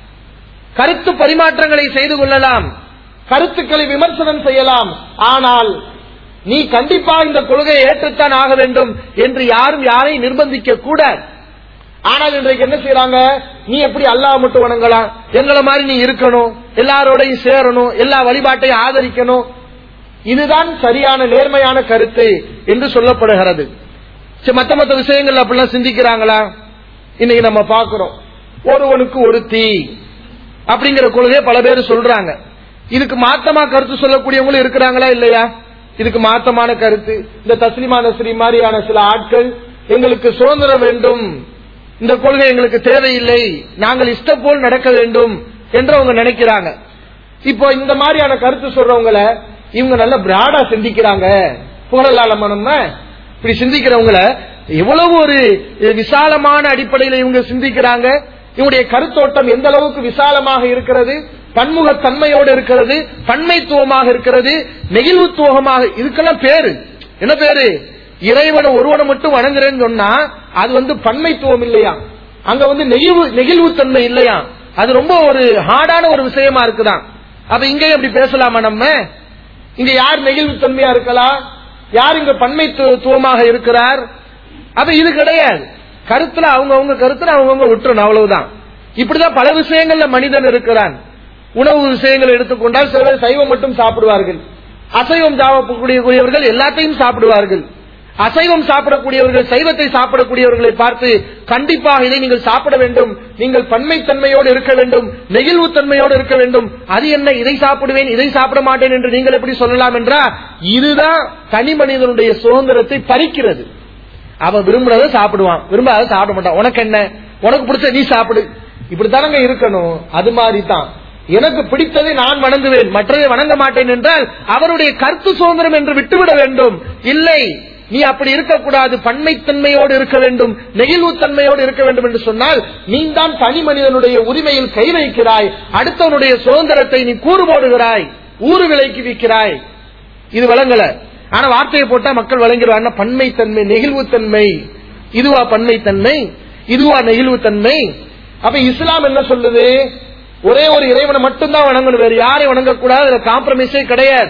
கருத்து பரிமாற்றங்களை செய்து கொள்ளலாம் கருத்துக்களை விமர்சனம் செய்யலாம் ஆனால் நீ கண்டிப்பா இந்த கொள்கையை ஏற்றுத்தான் ஆக வேண்டும் என்று யாரும் யாரையும் நிர்பந்திக்க கூடாது ஆனால் இன்றைக்கு என்ன செய்யறாங்க நீ எப்படி அல்லாஹ் மட்டும் வணங்கலாம் எங்களை மாதிரி நீ இருக்கணும் எல்லாரோடையும் சேரணும் எல்லா வழிபாட்டையும் ஆதரிக்கணும் இதுதான் சரியான நேர்மையான கருத்து என்று சொல்லப்படுகிறது சரி, மத்த மத்த விஷயங்கள் அப்படிலாம் சிந்திக்கிறாங்களா இன்னைக்கு நம்ம பாக்குறோம் ஒருவனுக்கு ஒரு தீ அப்படிங்கிற கொள்கையை பல பேர் சொல்றாங்க இதுக்கு மாத்தமா கருத்து சொல்லக்கூடியவங்களும் இருக்கிறாங்களா இல்லையா இதுக்கு மாத்தமான கருத்து இந்த தஸ்லிமா நஸ்ரி மாதிரியான சில ஆட்கள் எங்களுக்கு சுதந்திரம் வேண்டும் இந்த கொள்கை எங்களுக்கு தேவையில்லை நாங்கள் இஷ்டம் போல் நடக்க வேண்டும் என்று அவங்க நினைக்கிறாங்க இப்போ இந்த மாதிரியான கருத்து சொல்றவங்கள இவங்க நல்ல பிராடா சிந்திக்கிறாங்க புகழலாளமா நம்ம இப்படி சிந்திக்கிறவங்கள எவ்வளவு ஒரு விசாலமான அடிப்படையில் இவங்க சிந்திக்கிறாங்க இவங்களுடைய கருத்தோட்டம் எந்த அளவுக்கு விசாலமாக இருக்கிறது பன்முகத்தன்மையோடு இருக்கிறது பன்மைத்துவமாக இருக்கிறது நெகிழ்வுத்துவமாக இதுக்கெல்லாம் பேரு என்ன பேரு இறைவனை ஒருவனை மட்டும் வணங்குறேன்னு சொன்னா அது வந்து பன்மைத்துவம் இல்லையா அங்க வந்து நெகிழ்வு நெகிழ்வுத்தன்மை இல்லையா அது ரொம்ப ஒரு ஹார்டான ஒரு விஷயமா இருக்குதான் அப்ப இங்கேயும் அப்படி பேசலாமா நம்ம இங்க யார் நெகிழ்வுத்தன்மையா இருக்கலாம் யார் இங்க பன்மைத்துவமாக இருக்கிறார் அப்ப இது கிடையாது கருத்துல அவங்கவுங்க கருத்துல அவங்கவுங்க விட்டுறணும் அவ்வளவுதான் இப்படிதான் பல விஷயங்கள்ல மனிதன் இருக்கிறான் உணவு விஷயங்கள் எடுத்துக்கொண்டால் சில பேர் சைவம் மட்டும் சாப்பிடுவார்கள் அசைவம் சாப்பிடக்கூடியவர்கள் எல்லாத்தையும் சாப்பிடுவார்கள் அசைவம் சாப்பிடக்கூடியவர்கள் சைவத்தை சாப்பிடக்கூடியவர்களை பார்த்து கண்டிப்பாக இதை நீங்கள் சாப்பிட வேண்டும் நீங்கள் பன்மைத்தன்மையோடு இருக்க வேண்டும் நெகிழ்வுத்தன்மையோடு இருக்க வேண்டும் அது என்ன இதை சாப்பிடுவேன் இதை சாப்பிட மாட்டேன் என்று நீங்கள் எப்படி சொல்லலாம் என்றா இதுதான் தனி மனிதனுடைய சுதந்திரத்தை பறிக்கிறது அவன் விரும்புறத சாப்பிடுவான் விரும்பாத சாப்பிட மாட்டான் உனக்கு என்ன உனக்கு பிடிச்ச நீ சாப்பிடு இப்படித்தானங்க இருக்கணும் அது மாதிரி தான் எனக்கு பிடித்ததை நான் வணங்குவேன் மற்றதை வணங்க மாட்டேன் என்றால் அவருடைய கருத்து சுதந்திரம் என்று விட்டுவிட வேண்டும் இல்லை நீ அப்படி இருக்கக்கூடாது பன்மைத்தன்மையோடு இருக்க வேண்டும் நெகிழ்வுத்தன்மையோடு இருக்க வேண்டும் என்று சொன்னால் நீ தான் தனி மனிதனுடைய உரிமையில் கை வைக்கிறாய் அடுத்தவனுடைய சுதந்திரத்தை நீ கூறு போடுகிறாய் ஊறு விலைக்கு விற்கிறாய் இது வழங்கல ஆனா வார்த்தையை போட்டா மக்கள் வழங்கிடுவாங்க பன்மைத்தன்மை நெகிழ்வுத்தன்மை இதுவா பன்மைத்தன்மை இதுவா நெகிழ்வுத்தன்மை அப்ப இஸ்லாம் என்ன சொல்லுது ஒரே ஒரு இறைவனை மட்டும்தான் வணங்கணும் வேற யாரையும் வணங்கக்கூடாது அதுல காம்ப்ரமைஸே கிடையாது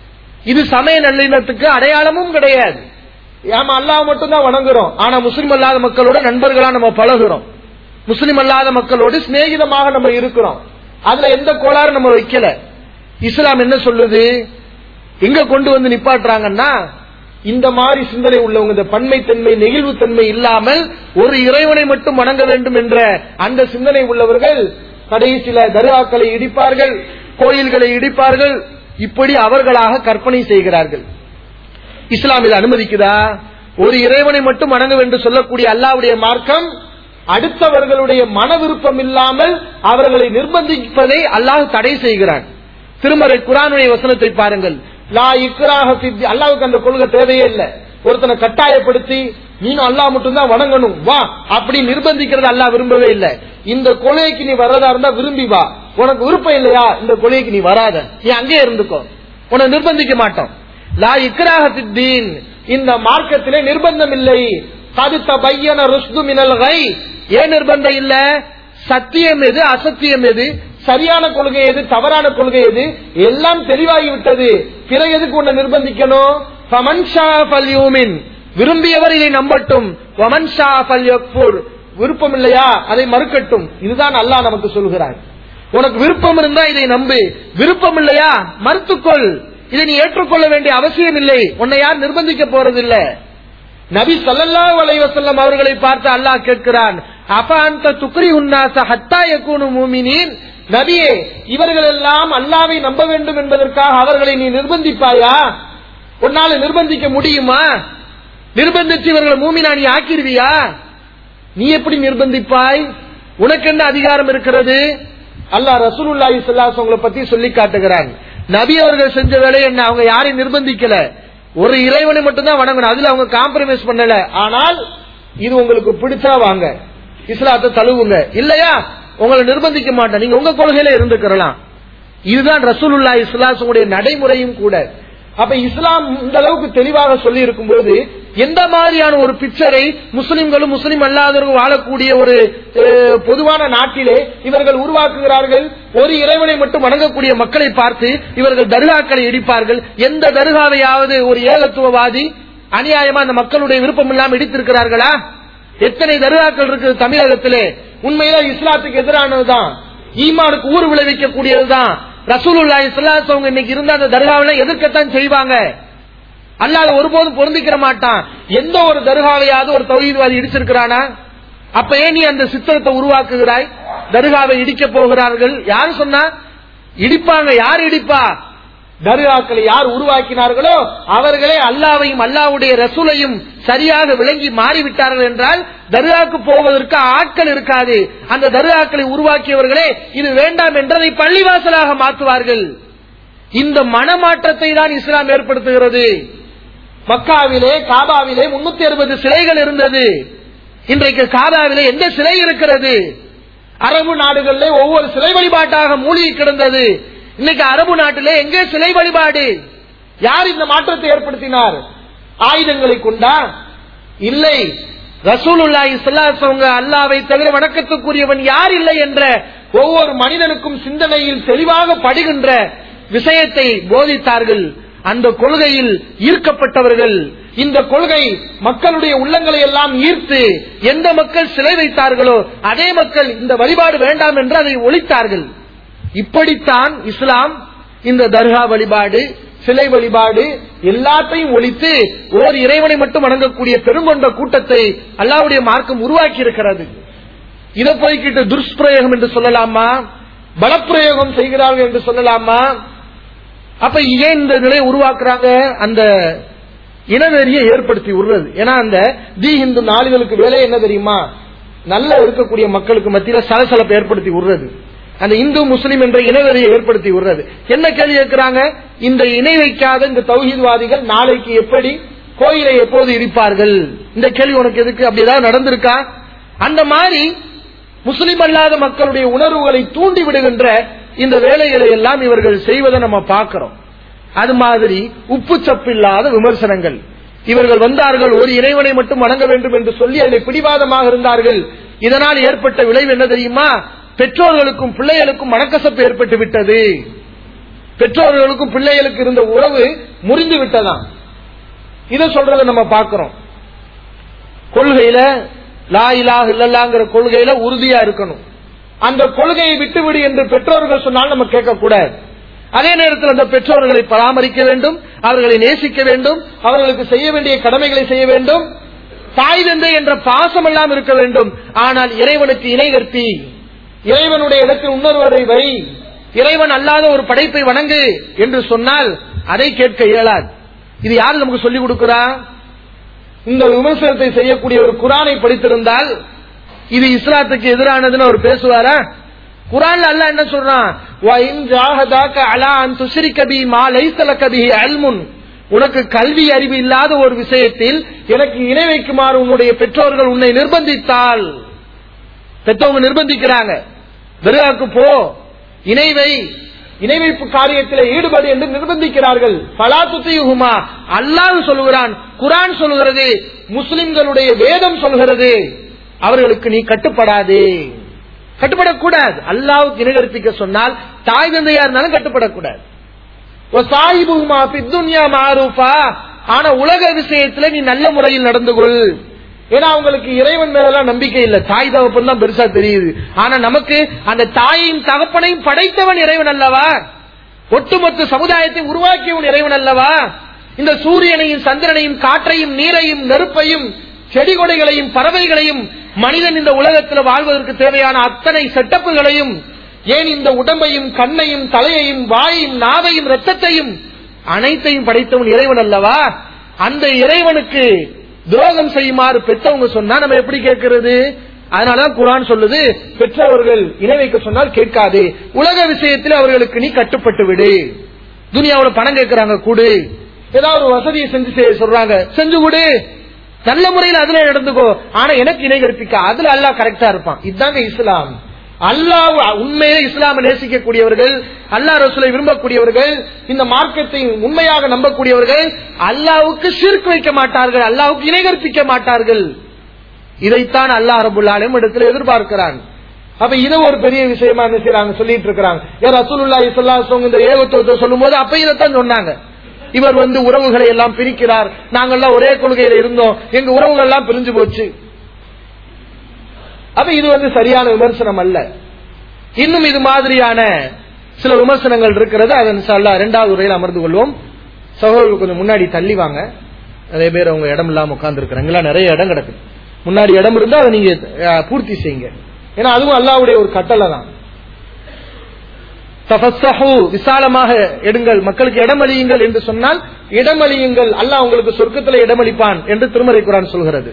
இது சமய நல்லிணத்துக்கு அடையாளமும் கிடையாது ஏமா அல்லாஹ் மட்டும் தான் வணங்குறோம் ஆனா முஸ்லிம் அல்லாத மக்களோட நண்பர்களா நம்ம பழகுறோம் முஸ்லிம் அல்லாத மக்களோடு சிநேகிதமாக நம்ம இருக்கிறோம் அதுல எந்த கோளாறு நம்ம வைக்கல இஸ்லாம் என்ன சொல்லுது எங்க கொண்டு வந்து நிப்பாட்டுறாங்கன்னா இந்த மாதிரி சிந்தனை உள்ளவங்க இந்த பன்மைத்தன்மை நெகிழ்வுத்தன்மை இல்லாமல் ஒரு இறைவனை மட்டும் வணங்க வேண்டும் என்ற அந்த சிந்தனை உள்ளவர்கள் கடைசியில தர்காக்களை இடிப்பார்கள் கோயில்களை இடிப்பார்கள் இப்படி அவர்களாக கற்பனை செய்கிறார்கள் இஸ்லாம் இதை அனுமதிக்குதா ஒரு இறைவனை மட்டும் வணங்க வேண்டும் சொல்லக்கூடிய அல்லாவுடைய மார்க்கம் அடுத்தவர்களுடைய மன விருப்பம் இல்லாமல் அவர்களை நிர்பந்திப்பதை அல்லாஹ் தடை செய்கிறான் திருமறை குரானுடைய வசனத்தை பாருங்கள் லா இக்ராஹ ஃபித்தி அல்லாவுக்கு அந்த கொள்கை தேவையே இல்லை ஒருத்தனை கட்டாயப்படுத்தி நீனும் அல்லாஹ் மட்டும்தான் வணங்கணும் வா அப்படி நிர்பந்திக்கிறது அல்லாஹ் விரும்பவே இல்லை இந்த கொலைக்கு நீ வர்றதா இருந்தா விரும்பி வா உனக்கு விருப்பம் இல்லையா இந்த கொலைக்கு நீ வராத நீ அங்கே இருந்துக்கோ உன்னை நிர்பந்திக்க மாட்டோம் லா இக்ராஹ ஃபித்தீன் இந்த மார்க்கத்திலே நிர்பந்தம் இல்லை கடுத்த பையன ருஷ்து மினல் கை ஏன் நிர்பந்தம் இல்ல சத்தியம் எது அசத்தியம் எது சரியான கொள்கை எது தவறான கொள்கை எது எல்லாம் தெளிவாகி விட்டது பிறகு எதுக்கு உன்னை நிர்பந்திக்கணும் ஃபமன் ஷா ஃபல்யூமின் விரும்பியவர் இதை நம்பட்டும் வமன் ஷா ஃபல்யக்ஃபுர் விருப்பம் இல்லையா அதை மறுக்கட்டும் இதுதான் அல்லாஹ் நமக்கு சொல்கிறார் உனக்கு விருப்பம் இருந்தா இதை நம்பு விருப்பம் இல்லையா மறுத்துக்கொள் இதை நீ ஏற்றுக்கொள்ள வேண்டிய அவசியம் இல்லை உன்னை யார் நிர்பந்திக்க போறதில்லை நபி ஸல்லல்லாஹு அலைஹி வஸல்லம் அவர்களை பார்த்து அல்லாஹ் கேட்கிறான் அஃப அன்த துக்ரி உன்னாஸ ஹத்தா யகூனு முஃமினீன் நபியே இவர்கள் எல்லாம் அல்லாவை நம்ப வேண்டும் என்பதற்காக அவர்களை நீ நிர்பந்திப்பாயா உன்னால நிர்பந்திக்க முடியுமா நிர்பந்திச்சு இவர்களை மூமினா நீ ஆக்கிடுவியா நீ எப்படி நிர்பந்திப்பாய் உனக்கு என்ன அதிகாரம் இருக்கிறது அல்லாஹ் ரசூலுல்லாஹி ஸல்லல்லாஹு அலைஹி வஸல்லம் பத்தி சொல்லி காட்டுகிறான் நபி அவர்கள் செஞ்ச வேலையை என்ன அவங்க யாரையும் நிர்பந்திக்கல ஒரு இறைவனை மட்டும்தான் வணங்கணும் அதுல அவங்க காம்ப்ரமைஸ் பண்ணல ஆனால் இது உங்களுக்கு பிடிச்சா வாங்க இஸ்லாத்தை தழுவுங்க இல்லையா உங்களை நிர்பந்திக்க மாட்டேன் நீங்க உங்க கொள்கையில இருந்துக்கிறலாம் இதுதான் ரசூலுல்லா இஸ்லாசனுடைய நடைமுறையும் கூட அப்ப இஸ்லாம் இந்த அளவுக்கு தெளிவாக சொல்லி இருக்கும்போது எந்த மாதிரியான ஒரு பிக்சரை முஸ்லிம்களும் முஸ்லிம் அல்லாதவர்கள் வாழக்கூடிய ஒரு அஹ், பொதுவான நாட்டிலே இவர்கள் உருவாக்குகிறார்கள் ஒரு இறைவனை மட்டும் வணங்கக்கூடிய மக்களை பார்த்து இவர்கள் தர்காக்களை இடிப்பார்கள் எந்த தர்காவையாவது ஒரு ஏகத்துவவாதி அநியாயமா அந்த மக்களுடைய விருப்பம் இல்லாம இடித்திருக்கிறார்களா எத்தனை தர்காக்கள் இருக்கு தமிழகத்திலே உண்மையில இஸ்லாத்துக்கு எதிரானதுதான் ஈமானுக்கு ஊர் விளைவிக்கக்கூடியதுதான் ரசூலுல்லாஹி ஸல்லல்லாஹு அலைஹி வஸல்லம் இன்னைக்கு இருந்த அந்த தர்காவில எதிர்க்கத்தான் செய்வாங்க அல்லாஹ் ஒருபோதும் பொருந்திக்கிற மாட்டான் எந்த ஒரு தர்காவையாவது ஒரு தௌஹீத்வாதி இடிச்சிருக்கிறானா அப்ப ஏன் நீ அந்த சித்திரத்தை உருவாக்குகிறாய் தர்காவை இடிக்க போகிறார்கள் யாரு சொன்னா இடிப்பாங்க யார் இடிப்பா தர்காக்களை யார் உருவாக்கினார்களோ அவர்களே அல்லாவையும் அல்லாவுடைய ரசூலையும் சரியாக விளங்கி மாறிவிட்டார்கள் என்றால் தர்காக்கு போவதற்கு ஆட்கள் இருக்காது அந்த தர்காக்களை உருவாக்கியவர்களே இது வேண்டாம் என்றதை பள்ளிவாசலாக மாற்றுவார்கள் இந்த மனமாற்றத்தை தான் இஸ்லாம் ஏற்படுத்துகிறது மக்காவிலே காபாவிலே முன்னூத்தி அறுபது சிலைகள் இருந்தது இன்றைக்கு காபாவிலே எந்த சிலை இருக்கிறது அரபு நாடுகளிலே ஒவ்வொரு சிலை வழிபாட்டாக மூழ்கி கிடந்தது இன்னைக்கு அரபு நாட்டிலே எங்கே சிலை வழிபாடு யார் இந்த மாற்றத்தை ஏற்படுத்தினார் ஆயுதங்களை கொண்டா இல்லை ரசூலுல்லாஹி ஸல்லல்லாஹு அலைஹி வஸல்லம் அல்லாஹ்வை தவிர வணக்கத்துக்குரியவன் யார் இல்லை என்ற ஒவ்வொரு மனிதனுக்கும் சிந்தனையில் தெளிவாக படுகின்ற விஷயத்தை போதித்தார்கள் அந்த கொள்கையில் ஈர்க்கப்பட்டவர்கள் இந்த கொள்கை மக்களுடைய உள்ளங்களை எல்லாம் ஈர்த்து எந்த மக்கள் சிலை வைத்தார்களோ அதே மக்கள் இந்த வழிபாடு வேண்டாம் என்று அதை ஒழித்தார்கள் இப்படித்தான் இஸ்லாம் இந்த தர்கா வழிபாடு சிலை வழிபாடு எல்லாத்தையும் ஒழித்து ஓர் இறைவனை மட்டும் வணங்கக்கூடிய பெருங்கொண்ட கூட்டத்தை அல்லாவுடைய மார்க்கம் உருவாக்கி இருக்கிறது இதை போய்கிட்டு துஷ்பிரயோகம் என்று சொல்லலாமா பலப்பிரயோகம் செய்கிறார்கள் என்று சொல்லலாமா அப்ப ஏன் இந்த நிலையை உருவாக்குறாங்க அந்த இனவெறியை ஏற்படுத்தி விடுறது ஏன்னா அந்த தி இந்து நாளிதழுக்கு வேலை என்ன தெரியுமா நல்ல இருக்கக்கூடிய மக்களுக்கு மத்தியில சலசலப்பை ஏற்படுத்தி விடுறது அந்த இந்து முஸ்லிம் என்ற இனவெறியை ஏற்படுத்தி விடுறது என்ன கேள்வி கேட்கிறாங்க இந்த இணை வைக்காத இந்த தௌஹீத்வாதிகள் நாளைக்கு எப்படி கோயிலை எப்போது இருப்பார்கள் இந்த கேள்வி உனக்கு எதுக்கு அப்படி ஏதாவது நடந்திருக்கா அந்த மாதிரி முஸ்லிம் அல்லாத மக்களுடைய உணர்வுகளை தூண்டி விடுகின்ற இந்த வேலைகளை எல்லாம் இவர்கள் செய்வதை நம்ம பார்க்கிறோம் அது மாதிரி உப்பு சப்பில்லாத விமர்சனங்கள் இவர்கள் வந்தார்கள் ஒரு இறைவனை மட்டும் வணங்க வேண்டும் என்று சொல்லி அதில் பிடிவாதமாக இருந்தார்கள் இதனால் ஏற்பட்ட விளைவு என்ன தெரியுமா பெற்றோர்களுக்கும் பிள்ளைகளுக்கும் மனக்கசப்பு ஏற்பட்டு விட்டது பெற்றோர்களுக்கும் பிள்ளைகளுக்கு இருந்த உறவு முறிந்து விட்டதாம் இதை சொல்றதை நம்ம பார்க்கிறோம் கொள்கையில லா இலாஹ இல்லல்லாங்கிற கொள்கையில உறுதியா இருக்கணும் அந்த கொள்கையை விட்டுவிடு என்று பெற்றோர்கள் சொன்னால் நம்ம கேட்க கூடாது அதே நேரத்தில் அந்த பெற்றோர்களை பராமரிக்க வேண்டும் அவர்களை நேசிக்க வேண்டும் அவர்களுக்கு செய்ய வேண்டிய கடமைகளை செய்ய வேண்டும் தாய் தந்தை என்ற பாசம் எல்லாம் இருக்க வேண்டும் ஆனால் இறைவனுக்கு இணை கற்பி இறைவனுடைய இடத்தில் உணர்வதை வை இறைவன் அல்லாத ஒரு படைப்பை வணங்கு என்று சொன்னால் அதை கேட்க இயலாது இது யார் நமக்கு சொல்லிக் கொடுக்கிறா இந்த விமர்சனத்தை செய்யக்கூடிய ஒரு குரானை படித்திருந்தால் இது இஸ்லாத்துக்கு எதிரானதுன்னு அவர் பேசுவாரா குரான்ல அல்லாஹ் என்ன சொல்றான் "வ இன் ஜாஹதாக அலா அன் துஷ்ரிக பி மா லைஸ லக பிஹி இல்முன்." உனக்கு கல்வி அறிவு இல்லாத ஒரு விஷயத்தில் எனக்கு இணை வைக்குமாறு உன்னுடைய பெற்றோர்கள் உன்னை நிர்பந்தித்தால் பெற்றவங்க நிர்பந்திக்கிறாங்க தர்காக்கு போ இணை வை இணை வைப்பு காரியத்தில் ஈடுபடு என்று நிர்பந்திக்கிறார்கள் பலா துத்தியுகுமா அல்லாஹ் சொல்லுகிறான் குரான் சொல்லுகிறது முஸ்லிம்களுடைய வேதம் சொல்கிறது அவர்களுக்கு நீ கட்டுப்படாதே கட்டுப்படக்கூடாது அல்லாவுக்கு இணை கற்பிக்க சொன்னால் தாய் தந்தையா இருந்தாலும் கட்டுப்படக்கூடாது சாஹிபுமா பித்துன்யா மாரூஃபா ஆனா உலக விஷயத்துல நீ நல்ல முறையில் நடந்து கொள் ஏன்னா அவங்களுக்கு இறைவன் மேலாம் நம்பிக்கை இல்ல தாய் தகப்பன் தான் பெருசா தெரியுது ஆனா நமக்கு அந்த தாயையும் தகப்பனையும் படைத்தவன் இறைவன் அல்லவா ஒட்டுமொத்த சமுதாயத்தை உருவாக்கியவன் இறைவன் அல்லவா இந்த சூரியனையும் சந்திரனையும் காற்றையும் நீரையும் நெருப்பையும் செடி கொடைகளையும் பறவைகளையும் மனிதன் இந்த உலகத்தில் வாழ்வதற்கு தேவையான அத்தனை செட்டப்புகளையும் ஏன் இந்த உடம்பையும் கண்ணையும் தலையையும் வாயையும் நாவையும் ரத்தத்தையும் அனைத்தையும் படைத்தவன் இறைவன் அல்லவா அந்த இறைவனுக்கு துரோகம் செய்யுமாறு பெற்றவங்க சொன்னா நம்ம எப்படி கேட்கிறது அதனாலதான் குரான் சொல்லுது பெற்றவர்கள் இணை வைக்க சொன்னால் கேட்காது உலக விஷயத்தில் அவர்களுக்கு நீ கட்டுப்பட்டு விடு துனியாவுல பணம் கேட்கறாங்க கூடு ஏதாவது ஒரு வசதியை செஞ்சு செய்ய சொல்றாங்க செஞ்சு கொடு நல்ல முறையில் அதுல நடந்துக்கோ ஆனா எனக்கு இணை கற்பிக்க அதுல அல்லாஹ் கரெக்டா இருப்பான் இதுதாங்க இஸ்லாம் அல்லாஹ் உண்மையே இஸ்லாமை நேசிக்கக்கூடியவர்கள் அல்லாஹ் ரசூலை விரும்பக்கூடியவர்கள் இந்த மார்க்கத்தை உண்மையாக நம்பக்கூடியவர்கள் அல்லாவுக்கு சிறுக்கு வைக்க மாட்டார்கள் அல்லாவுக்கு இணை கற்பிக்க மாட்டார்கள் இதைத்தான் அல்லாஹ் ரபுல் ஆலம் இடத்துல எதிர்பார்க்கிறான் அப்ப இது ஒரு பெரிய விஷயமா என்ன செய்யறாங்க சொல்லிட்டு இருக்கிறாங்க ஏன் ரசூலுல்லா இஸ்லாம் இந்த ஏகத்துவத்தை சொல்லும் போது அப்ப இதைத்தான் சொன்னாங்க இவர் வந்து உறவுகளை எல்லாம் பிரிக்கிறார் நாங்கெல்லாம் ஒரே கொள்கையில இருந்தோம் எங்க உறவுகள் எல்லாம் பிரிஞ்சு போச்சு அப்ப இது வந்து சரியான விமர்சனம் அல்ல இன்னும் இது மாதிரியான சில விமர்சனங்கள் இருக்கிறது அதன் இரண்டாவது உரையில் அமர்ந்து கொள்வோம் சகோதரர்கள் கொஞ்சம் முன்னாடி தள்ளி வாங்க நிறைய பேர் அவங்க இடம் இல்லாம உட்கார்ந்து இருக்கிறாங்க நிறைய இடம் கிடக்குது முன்னாடி இடம் இருந்தா அதை நீங்க அஹ், பூர்த்தி செய்யுங்க ஏன்னா அதுவும் அல்லாவுடைய ஒரு கட்டளை தான் தஃபஸ்ஸஹு, விசாலமாக எடுங்கள் மக்களுக்கு இடமளியுங்கள் என்று சொன்னால் இடமளியுங்கள் அல்லாஹ் உங்களுக்கு சொர்க்கத்தில் இடமளிப்பான் என்று திருமறை குரான் சொல்கிறது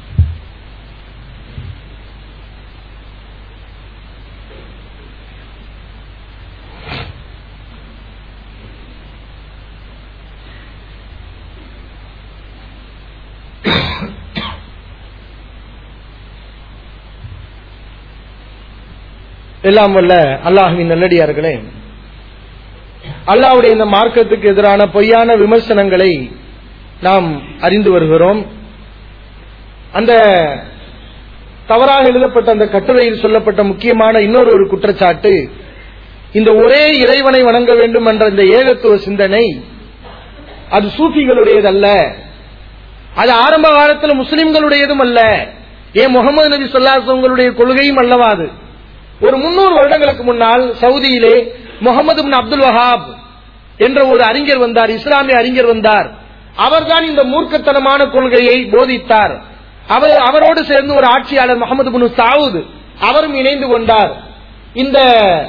எல்லாம் வல்ல அல்லாஹுவின் நல்லடியார்களே அல்லாஹ்வுடைய இந்த மார்க்கத்துக்கு எதிரான பொய்யான விமர்சனங்களை நாம் அறிந்து வருகிறோம் அந்த தவறாக எழுதப்பட்ட அந்த கட்டுரையில் சொல்லப்பட்ட முக்கியமான இன்னொரு ஒரு குற்றச்சாட்டு இந்த ஒரே இறைவனை வணங்க வேண்டும் என்ற இந்த ஏகத்துவ சிந்தனை அது சூஃபிகளுடையதல்ல அது ஆரம்ப காலத்தில் முஸ்லிம்களுடையதும் அல்ல ஏன் முகமது நபி சொல்லாசவங்களுடைய கொள்கையும் அல்லவா அது ஒரு முன்னூறு வருடங்களுக்கு முன்னால் சவுதியிலே முகமது பின் அப்துல் வஹாப் என்ற ஒரு அறிஞர் வந்தார் இஸ்லாமிய அறிஞர் வந்தார் அவர்தான் இந்த மூர்க்கத்தனமான கொள்கையை போதித்தார் அவர் அவரோடு சேர்ந்து ஒரு ஆட்சியாளர் முகமது பின் சாவுத் அவரும் இணைந்து கொண்டார் இந்த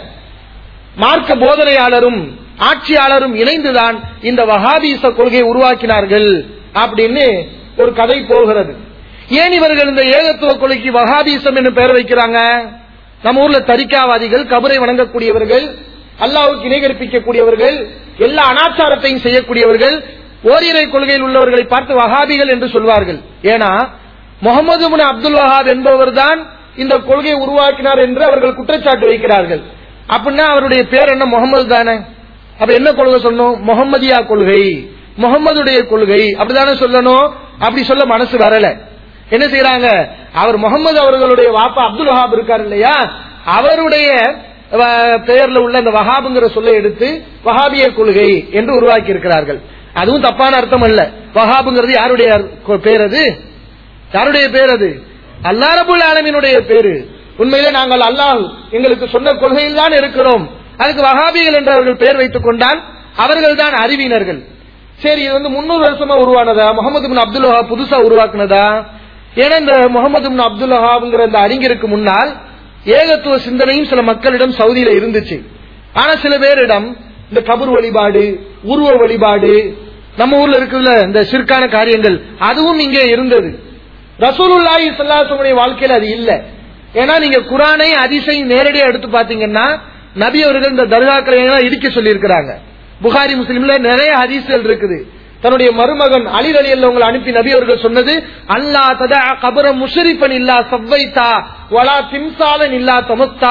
மார்க்க போதனையாளரும் ஆட்சியாளரும் இணைந்துதான் இந்த வஹாபீச கொள்கையை உருவாக்கினார்கள் அப்படின்னு ஒரு கதை போகிறது ஏன் இவர்கள் இந்த ஏகத்துவ கொள்கைக்கு வஹாபீசம் என்று பெயர் வைக்கிறாங்க நம்ம ஊர்ல தரிக்காவாதிகள் கபரை வணங்கக்கூடியவர்கள் அல்லாவுக்கு இணை கற்பிக்கக்கூடியவர்கள் எல்லா அனாச்சாரத்தையும் செய்யக்கூடியவர்கள் ஓரிரை கொள்கையில் உள்ளவர்களை பார்த்து வஹாபிகள் என்று சொல்வார்கள் ஏன்னா முகமது பின் அப்துல் வஹாப் என்பவர் தான் இந்த கொள்கையை உருவாக்கினார் என்று அவர்கள் குற்றச்சாட்டு வைக்கிறார்கள் அப்படின்னா அவருடைய பேர் என்ன முகமது தானே அப்ப என்ன கொள்கை சொன்னோம் முகமதியா கொள்கை முகமதுடைய கொள்கை அப்படிதானே சொல்லணும் அப்படி சொல்ல மனசு வரல என்ன செய்யறாங்க அவர் முகமது அவர்களுடைய வாப்பா அப்துல் வஹாப் இருக்கார் இல்லையா அவருடைய அஹ், பெயர்ல உள்ள அந்த வஹாபுங்கிற சொல்லை எடுத்து வஹாபிய கொள்கை என்று உருவாக்கி இருக்கிறார்கள் அதுவும் தப்பான அர்த்தம் அல்ல வஹாபுங்கிறது யாருடைய கொ- பேர் அது யாருடைய பேர் அது அல்லா ரபுல் ஆலமீனுடைய பேரு உண்மையிலே நாங்கள் அல்லாஹ் எங்களுக்கு சொன்ன கொள்கையில் தான் இருக்கிறோம் அதுக்கு வஹாபிகள் என்று அவர்கள் பெயர் வைத்துக் கொண்டால் அவர்கள் தான் அறிவினர்கள் சரி இது வந்து முன்னூறு வருஷமா உருவானதா முகமது பின் அப்துல் வஹாப் புதுசா உருவாக்குனதா ஏன்னா இந்த முகமது பின் அப்துல் வஹாப்ங்கிற இந்த அறிஞருக்கு முன்னால் ஏகத்துவ சிந்தனையும் சில மக்களிடம் சவுதியில இருந்துச்சு ஆனா சில பேரிடம் இந்த கபர் வழிபாடு உருவ வழிபாடு நம்ம ஊர்ல இருக்குல்ல இந்த சிற்கான காரியங்கள் அதுவும் இங்கே இருந்தது ரசூலுல்லாஹி ஸல்லல்லாஹு வாழ்க்கையில அது இல்ல ஏன்னா நீங்க குரானை அதிசயம் நேரடியா எடுத்து பாத்தீங்கன்னா நபி அவர்கள் இந்த தர்காக்களை எல்லாம் இடிக்க சொல்லி இருக்கிறாங்க புகாரி முஸ்லிம்ல நிறைய ஹதீஸ்கள் இருக்குது தன்னுடைய மருமகன் அலி அலி உங்களை அனுப்பி நபி அவர்கள் சொன்னது அல்லா ததா கபர முஷரிஃபன் இல்லா சவ்வைத்தா வலா திம்சாலன் இல்லா தமஸ்தா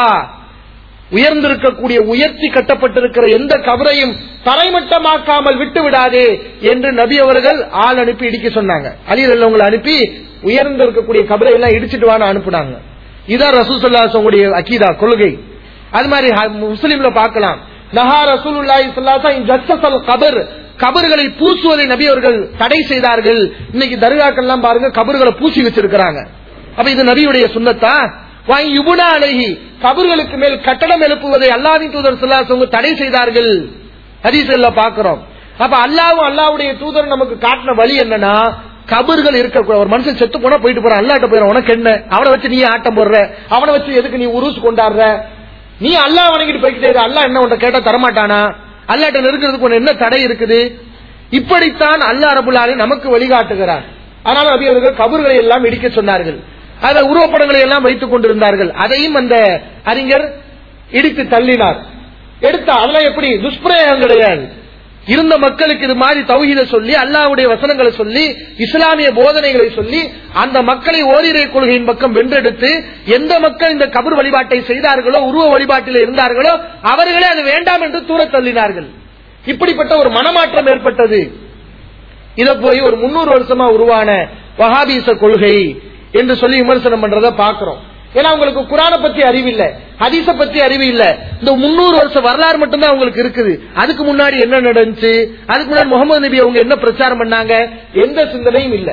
உயர்ந்திருக்கக்கூடிய உயர்த்தி கட்டப்பட்டிருக்கிற எந்த கபரையும் தரைமட்டமாக்காமல் விட்டு விடாதே என்று நபி அவர்கள் ஆள் அனுப்பி இடிக்க சொன்னாங்க அலி உங்களை அனுப்பி உயர்ந்திருக்கக்கூடிய கபரை எல்லாம் இடிச்சிட்டு வான்னு அனுப்புனாங்க இதான் ரசூசல்லாசங்களுடைய அக்கீதா கொள்கை அது மாதிரி ஹ- முஸ்லிம்ல பார்க்கலாம் நஹா ரசூலுல்லாஹி ஸல்லல்லாஹு அலைஹி வஸல்லம் கபர் கபறுகளை பூசுவதை நபி அவர்கள் தடை செய்தார்கள் இன்னைக்கு தர்காக்கள்லாம் பாருங்க கபறுகளை பூசி வச்சிருக்கிறாங்க அப்ப இது நபியுடைய சுண்ணத்தா வாங்கி யுபுனா அழகி கபர்களுக்கு மேல் கட்டடம் எழுப்புவதை அல்லாவின் தூதர் சொல்லாசவங்க தடை செய்தார்கள் ஹதீஸ்ல பாக்குறோம் அப்ப அல்லாவும் அல்லாவுடைய தூதர் நமக்கு காட்டின வழி என்னன்னா கபர்கள் இருக்க ஒரு மனுஷன் செத்து போனா போயிட்டு போறான் அல்லாட்ட போயிடும் உனக்கு என்ன அவனை வச்சு நீ ஆட்டம் போடுற அவனை வச்சு எதுக்கு நீ உருசு கொண்டாடுற நீ அல்லாஹ் வணங்கிட்டு போய்கிட்டே இரு. அல்லாஹ் என்ன உன்ட்ட கேட்டா தரமாட்டானா அல்லாட்ட நெருக்கிறதுக்கு உனக்கு என்ன தடை இருக்குது இப்படித்தான் அல்லாஹ் ரபுல்லாலே நமக்கு வழிகாட்டுகிறார் அதனால நபி அவர்கள் கபர்களை எல்லாம் இடிக்க சொன்னார்கள் அத உருவப்படங்களை எல்லாம் வைத்துக் கொண்டிருந்தார்கள் அதையும் அந்த அறிஞர் இடித்து தள்ளினார் எடுத்த அதெல்லாம் எப்படி துஷ்பிரயோகம் கிடையாது இருந்த மக்களுக்கு இது மாதிரி தௌஹீத சொல்லி அல்லாஹ்வுடைய வசனங்களை சொல்லி இஸ்லாமிய போதனைகளை சொல்லி அந்த மக்களை ஓரிரை கொள்கையின் பக்கம் வென்றெடுத்து எந்த மக்கள் இந்த கபர் வழிபாட்டை செய்தார்களோ உருவ வழிபாட்டில் இருந்தார்களோ அவர்களே அது வேண்டாம் என்று தூர தள்ளினார்கள் இப்படிப்பட்ட ஒரு மனமாற்றம் ஏற்பட்டது இத போய் ஒரு முன்னூறு வருஷமா உருவான வஹாபீச கொள்கை என்று சொல்லி விமர்சனம் பண்றத பாக்குறோம் ஏன்னா உங்களுக்கு குரான பத்தி அறிவு இல்ல ஹதீஸ பத்தி அறிவு இல்ல இந்த முன்னூறு வருஷம் வரலாறு மட்டும்தான் உங்களுக்கு இருக்குது அதுக்கு முன்னாடி என்ன நடந்துச்சு அதுக்கு முன்னாடி முகமது நபி அவங்க என்ன பிரச்சாரம் பண்ணாங்க எந்த சிந்தனையும் இல்ல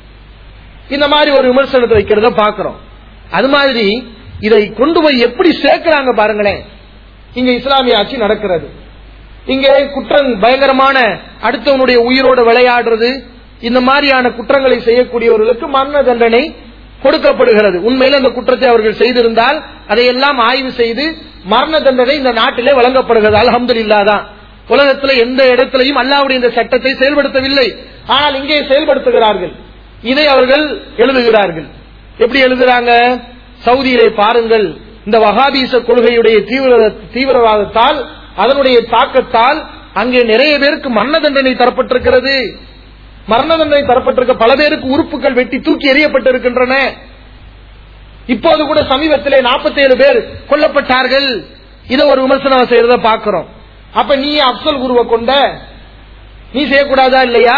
இந்த மாதிரி ஒரு விமர்சனத்தை வைக்கிறத பாக்குறோம் அது மாதிரி இதை கொண்டு போய் எப்படி சேர்க்கிறாங்க பாருங்களேன் இங்க இஸ்லாமிய ஆட்சி நடக்கிறது இங்கே குற்றம் பயங்கரமான அடுத்தவனுடைய உயிரோட விளையாடுறது இந்த மாதிரியான குற்றங்களை செய்யக்கூடியவர்களுக்கு மரண தண்டனை கொடுக்கப்படுகிறது உண்மையில் அந்த குற்றத்தை அவர்கள் செய்திருந்தால் அதையெல்லாம் ஆய்வு செய்து மரண தண்டனை இந்த நாட்டிலே வழங்கப்படுகிறது அலமது தான் உலகத்தில் எந்த இடத்திலையும் அல்லாவுடைய இந்த சட்டத்தை செயல்படுத்தவில்லை ஆனால் இங்கே செயல்படுத்துகிறார்கள் இதை அவர்கள் எழுதுகிறார்கள் எப்படி எழுதுறாங்க சவுதியிலே பாருங்கள் இந்த வகாபீச கொள்கையுடைய தீவிர தீவிரவாதத்தால் அதனுடைய தாக்கத்தால் அங்கே நிறைய பேருக்கு மரண தண்டனை தரப்பட்டிருக்கிறது மரண தண்டனை தரப்பட்டிருக்க பல பேருக்கு உறுப்புகள் வெட்டி தூக்கி எறியப்பட்டிருக்கின்றன இப்போது கூட சமீபத்திலே 47 பேர் கொல்லப்பட்டார்கள் இதை ஒரு விமர்சனம் செய்யறத பாக்குறோம் அப்ப நீ அப்சல் குருவை கொண்ட நீ செய்யக்கூடாதா இல்லையா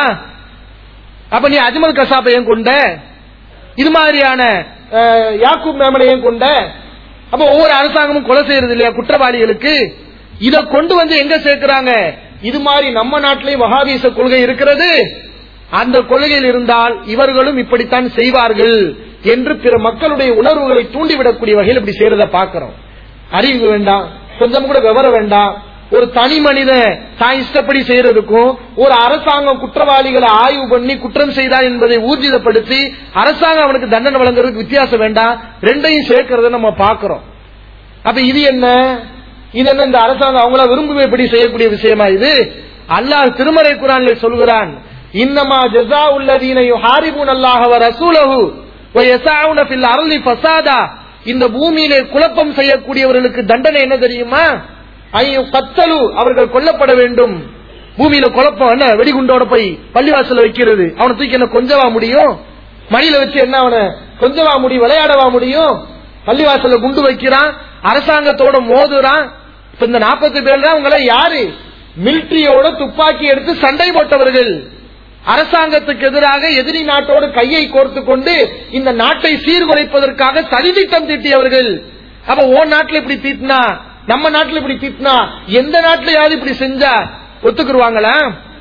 அப்ப நீ அஜ்மல் கசாபையும் கொண்ட இது மாதிரியான அஹ், யாக்கூப் மேமனையும் கொண்ட அப்ப ஒவ்வொரு அரசாங்கமும் கொலை செய்யறது இல்லையா குற்றவாளிகளுக்கு இத கொண்டு வந்து எங்க சேர்க்கிறாங்க இது மாதிரி நம்ம நாட்டிலேயும் வகாபீச கொள்கை இருக்கிறது அந்த கொள்கையில் இருந்தால் இவர்களும் இப்படித்தான் செய்வார்கள் என்று பிற மக்களுடைய உணர்வுகளை தூண்டிவிடக்கூடிய வகையில் இப்படி செய்யறத பாக்கிறோம் அறிவு வேண்டாம் கொஞ்சம் கூட விவரம் வேண்டாம் ஒரு தனி மனிதன் தான் இஷ்டப்படி செய்யறதுக்கும் ஒரு அரசாங்கம் குற்றவாளிகளை ஆய்வு பண்ணி குற்றம் செய்தார் என்பதை ஊர்ஜிதப்படுத்தி அரசாங்கம் அவனுக்கு தண்டனை வழங்குறதுக்கு வித்தியாசம் வேண்டாம் ரெண்டையும் சேர்க்கறத நம்ம பாக்குறோம் அப்ப இது என்ன இது என்ன இந்த அரசாங்கம் அவங்கள விரும்பும்படி செய்யக்கூடிய விஷயமா இது அல்லாஹ் திருமறை குரான்ல சொல்கிறான் இன்னமா ஜஸா உள்ளதீன யுஹாரிபூன் அல்லாஹ் வ ரசூலஹு வ யஸாவுன ஃபில் அர்லி ஃபசாதா இந்த பூமியிலே குழப்பம் செய்யக்கூடியவர்களுக்கு தண்டனை என்ன தெரியுமா ஐயோ கத்தலு அவர்கள் கொல்லப்பட வேண்டும் பூமியில குழப்பம் என்ன வெடிகுண்டோட போய் பள்ளிவாசல வைக்கிறது அவனை தூக்கி என்ன கொஞ்சவா முடியும் மடியில வச்சு என்ன அவனை கொஞ்சவா முடியும் விளையாடவா முடியும் பள்ளிவாசல்ல குண்டு வைக்கிறான் அரசாங்கத்தோட மோதுறான் இப்ப இந்த நாற்பத்தி பேர் தான் உங்களை யாரு மிலிட்டரியோட துப்பாக்கி எடுத்து சண்டை போட்டவர்கள் அரசாங்கத்துக்கு எதிராக எதிரி நாட்டோடு கையை கோர்த்து கொண்டு இந்த நாட்டை சீர்குலைப்பதற்காக சதித்திட்டம் தீட்டியவர்கள் அப்ப ஓ நாட்டுல இப்படி தீட்டினா நம்ம நாட்டுல இப்படி தீட்டினா எந்த நாட்டிலயாவது இப்படி செஞ்சா ஒத்துக்குருவாங்களா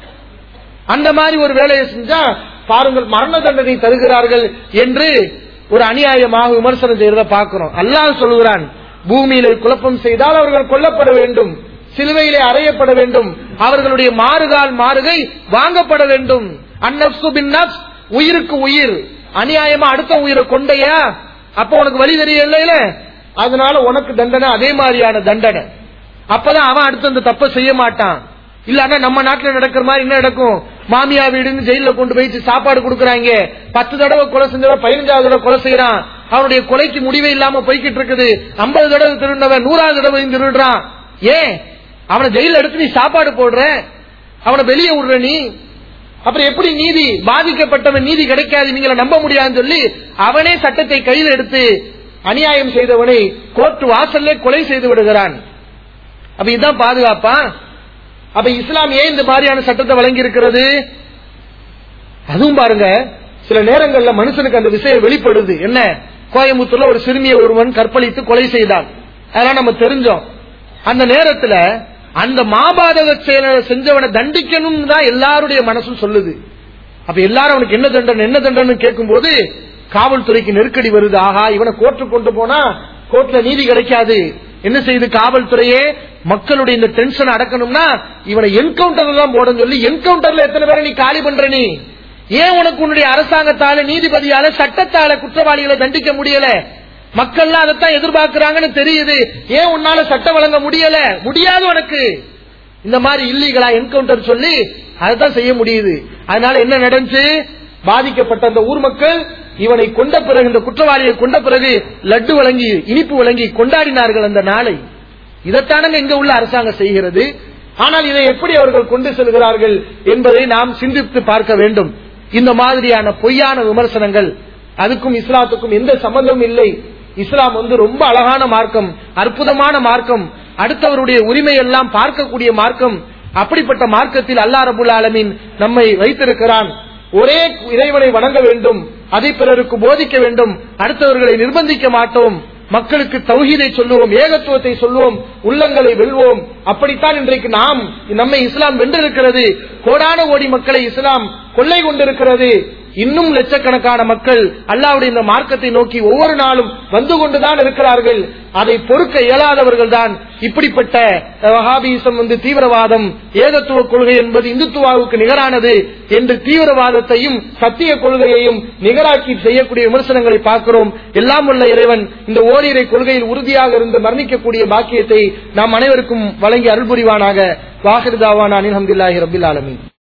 அந்த மாதிரி ஒரு வேலையை செஞ்சா பாருங்கள் மரண தண்டனை தருகிறார்கள் என்று ஒரு அநியாயமாக விமர்சனம் செய்யறத பார்க்கிறோம் அல்லாஹ் சொல்லுகிறான் பூமியில குழப்பம் செய்தால் அவர்கள் கொல்லப்பட வேண்டும் சிலுவையிலே அறையப்பட வேண்டும் அவர்களுடைய மாறுகால் மாறுகை வாங்கப்பட வேண்டும் அந்நப்சு பின் நப்ஸ் உயிருக்கு உயிர் அநியாயமா அடுத்த உயிரை கொண்டையா அப்ப உனக்கு வழி தெரியல அதனால உனக்கு தண்டனை அதே மாதிரியான தண்டனை அப்பதான் அவன் அடுத்து அந்த தப்ப செய்ய மாட்டான் இல்லன்னா நம்ம நாட்டுல நடக்கிற மாதிரி என்ன நடக்கும் மாமியா வீடுன்னு ஜெயில கொண்டு போயிட்டு சாப்பாடு கொடுக்கறாங்க பத்து தடவை கொலை செஞ்சவன் பதினஞ்சாவது தடவை கொலை செய்யறான் அவனுடைய கொலைக்கு முடிவே இல்லாம போய்கிட்டு இருக்குது ஐம்பது தடவை திருடினவன் நூறாவது தடவை திருடுறான் ஏன் அவனை ஜெயில எடுத்து நீ சாப்பாடு போடுற அவனை வெளியே விடுற நீ அப்புறம் எப்படி நீதி பாதிக்கப்பட்டவன் நீதி கிடைக்காது நீங்களை நம்ப முடியாதுன்னு சொல்லி அவனே சட்டத்தை கையில் எடுத்து அநியாயம் செய்தவனை கோர்ட்டு வாசல்லே கொலை செய்து விடுகிறான் அப்ப இதுதான் பாதுகாப்பா அப்ப இஸ்லாம் ஏன் இந்த மாதிரியான சட்டத்தை வழங்கி இருக்கிறது அதுவும் பாருங்க சில நேரங்கள்ல மனுஷனுக்கு அந்த விஷயம் வெளிப்படுது என்ன கோயம்புத்தூர்ல ஒரு சிறுமியை ஒருவன் கற்பழித்து கொலை செய்தான் அதெல்லாம் நம்ம தெரிஞ்சோம் அந்த நேரத்துல அந்த மாபாதக செயலை செஞ்சவனை தண்டிக்கணும் தான் எல்லாருடைய மனசும் சொல்லுது அப்ப எல்லாரும் அவனுக்கு என்ன தண்டனை என்ன தண்டனை கேட்கும் போது காவல்துறைக்கு நெருக்கடி வருது ஆஹா இவனை கோர்ட்டு கொண்டு போனா கோர்ட்ல நீதி கிடைக்காது என்ன செய்யுது காவல்துறையே மக்களுடைய இந்த டென்ஷன் அடக்கணும்னா இவனை என்கவுண்டர்ல தான் போடன்னு சொல்லி என்கவுண்டர்ல எத்தனை பேரை நீ காலி பண்ற நீ ஏன் உனக்கு உன்னுடைய அரசாங்கத்தால நீதிபதியால சட்டத்தால குற்றவாளிகளை தண்டிக்க முடியல மக்கள்லாம் அதைத்தான் எதிர்பார்க்கிறாங்கன்னு தெரியுது ஏன் உன்னால சட்டம் வழங்க முடியல முடியாது உனக்கு இந்த மாதிரி இல்லீகலா என்கவுண்டர் சொல்லி அதைத்தான் செய்ய முடியுது அதனால என்ன நடந்துச்சு பாதிக்கப்பட்ட அந்த ஊர் மக்கள் இவனை கொண்ட பிறகு இந்த குற்றவாளியை கொண்ட பிறகு லட்டு வழங்கி இனிப்பு வழங்கி கொண்டாடினார்கள் அந்த நாளை இதைத்தானங்க இங்க உள்ள அரசாங்கம் செய்கிறது ஆனால் இதை எப்படி அவர்கள் கொண்டு செல்கிறார்கள் என்பதை நாம் சிந்தித்து பார்க்க வேண்டும் இந்த மாதிரியான பொய்யான விமர்சனங்கள் அதுக்கும் இஸ்லாத்துக்கும் எந்த சம்பந்தமும் இல்லை இஸ்லாம் வந்து ரொம்ப அழகான மார்க்கம் அற்புதமான மார்க்கம் அடுத்தவருடைய உரிமை எல்லாம் பார்க்கக்கூடிய மார்க்கம் அப்படிப்பட்ட மார்க்கத்தில் அல்லா ரபுல் ஆலமீன் நம்மை வைத்திருக்கிறான் ஒரே இறைவனை வணங்க வேண்டும் அதை பிறருக்கு போதிக்க வேண்டும் அடுத்தவர்களை நிர்பந்திக்க மாட்டோம் மக்களுக்கு தௌஹீதை சொல்லுவோம் ஏகத்துவத்தை சொல்லுவோம் உள்ளங்களை வெல்வோம் அப்படித்தான் இன்றைக்கு நாம் நம்மை இஸ்லாம் வென்றிருக்கிறது கோடான கோடி மக்களை இஸ்லாம் கொள்ளை கொண்டிருக்கிறது இன்னும் லட்சக்கணக்கான மக்கள் அல்லாவுடைய இந்த மார்க்கத்தை நோக்கி ஒவ்வொரு நாளும் வந்து கொண்டுதான் இருக்கிறார்கள் அதை பொறுக்க இயலாதவர்கள் தான் இப்படிப்பட்ட வஹாபிசம் வந்து தீவிரவாதம் ஏகத்துவ கொள்கை என்பது இந்துத்துவாவுக்கு நிகரானது என்று தீவிரவாதத்தையும் சத்திய கொள்கையையும் நிகராக்கி செய்யக்கூடிய விமர்சனங்களை பார்க்கிறோம் எல்லாம் உள்ள இறைவன் இந்த ஓரிரை கொள்கையில் உறுதியாக இருந்து மரணிக்கக்கூடிய பாக்கியத்தை நாம் அனைவருக்கும் வழங்கி அருள்புரிவானாக வாகிருதாவான அனில் அஹமதுல்லாஹி ரபில் ஆலமின்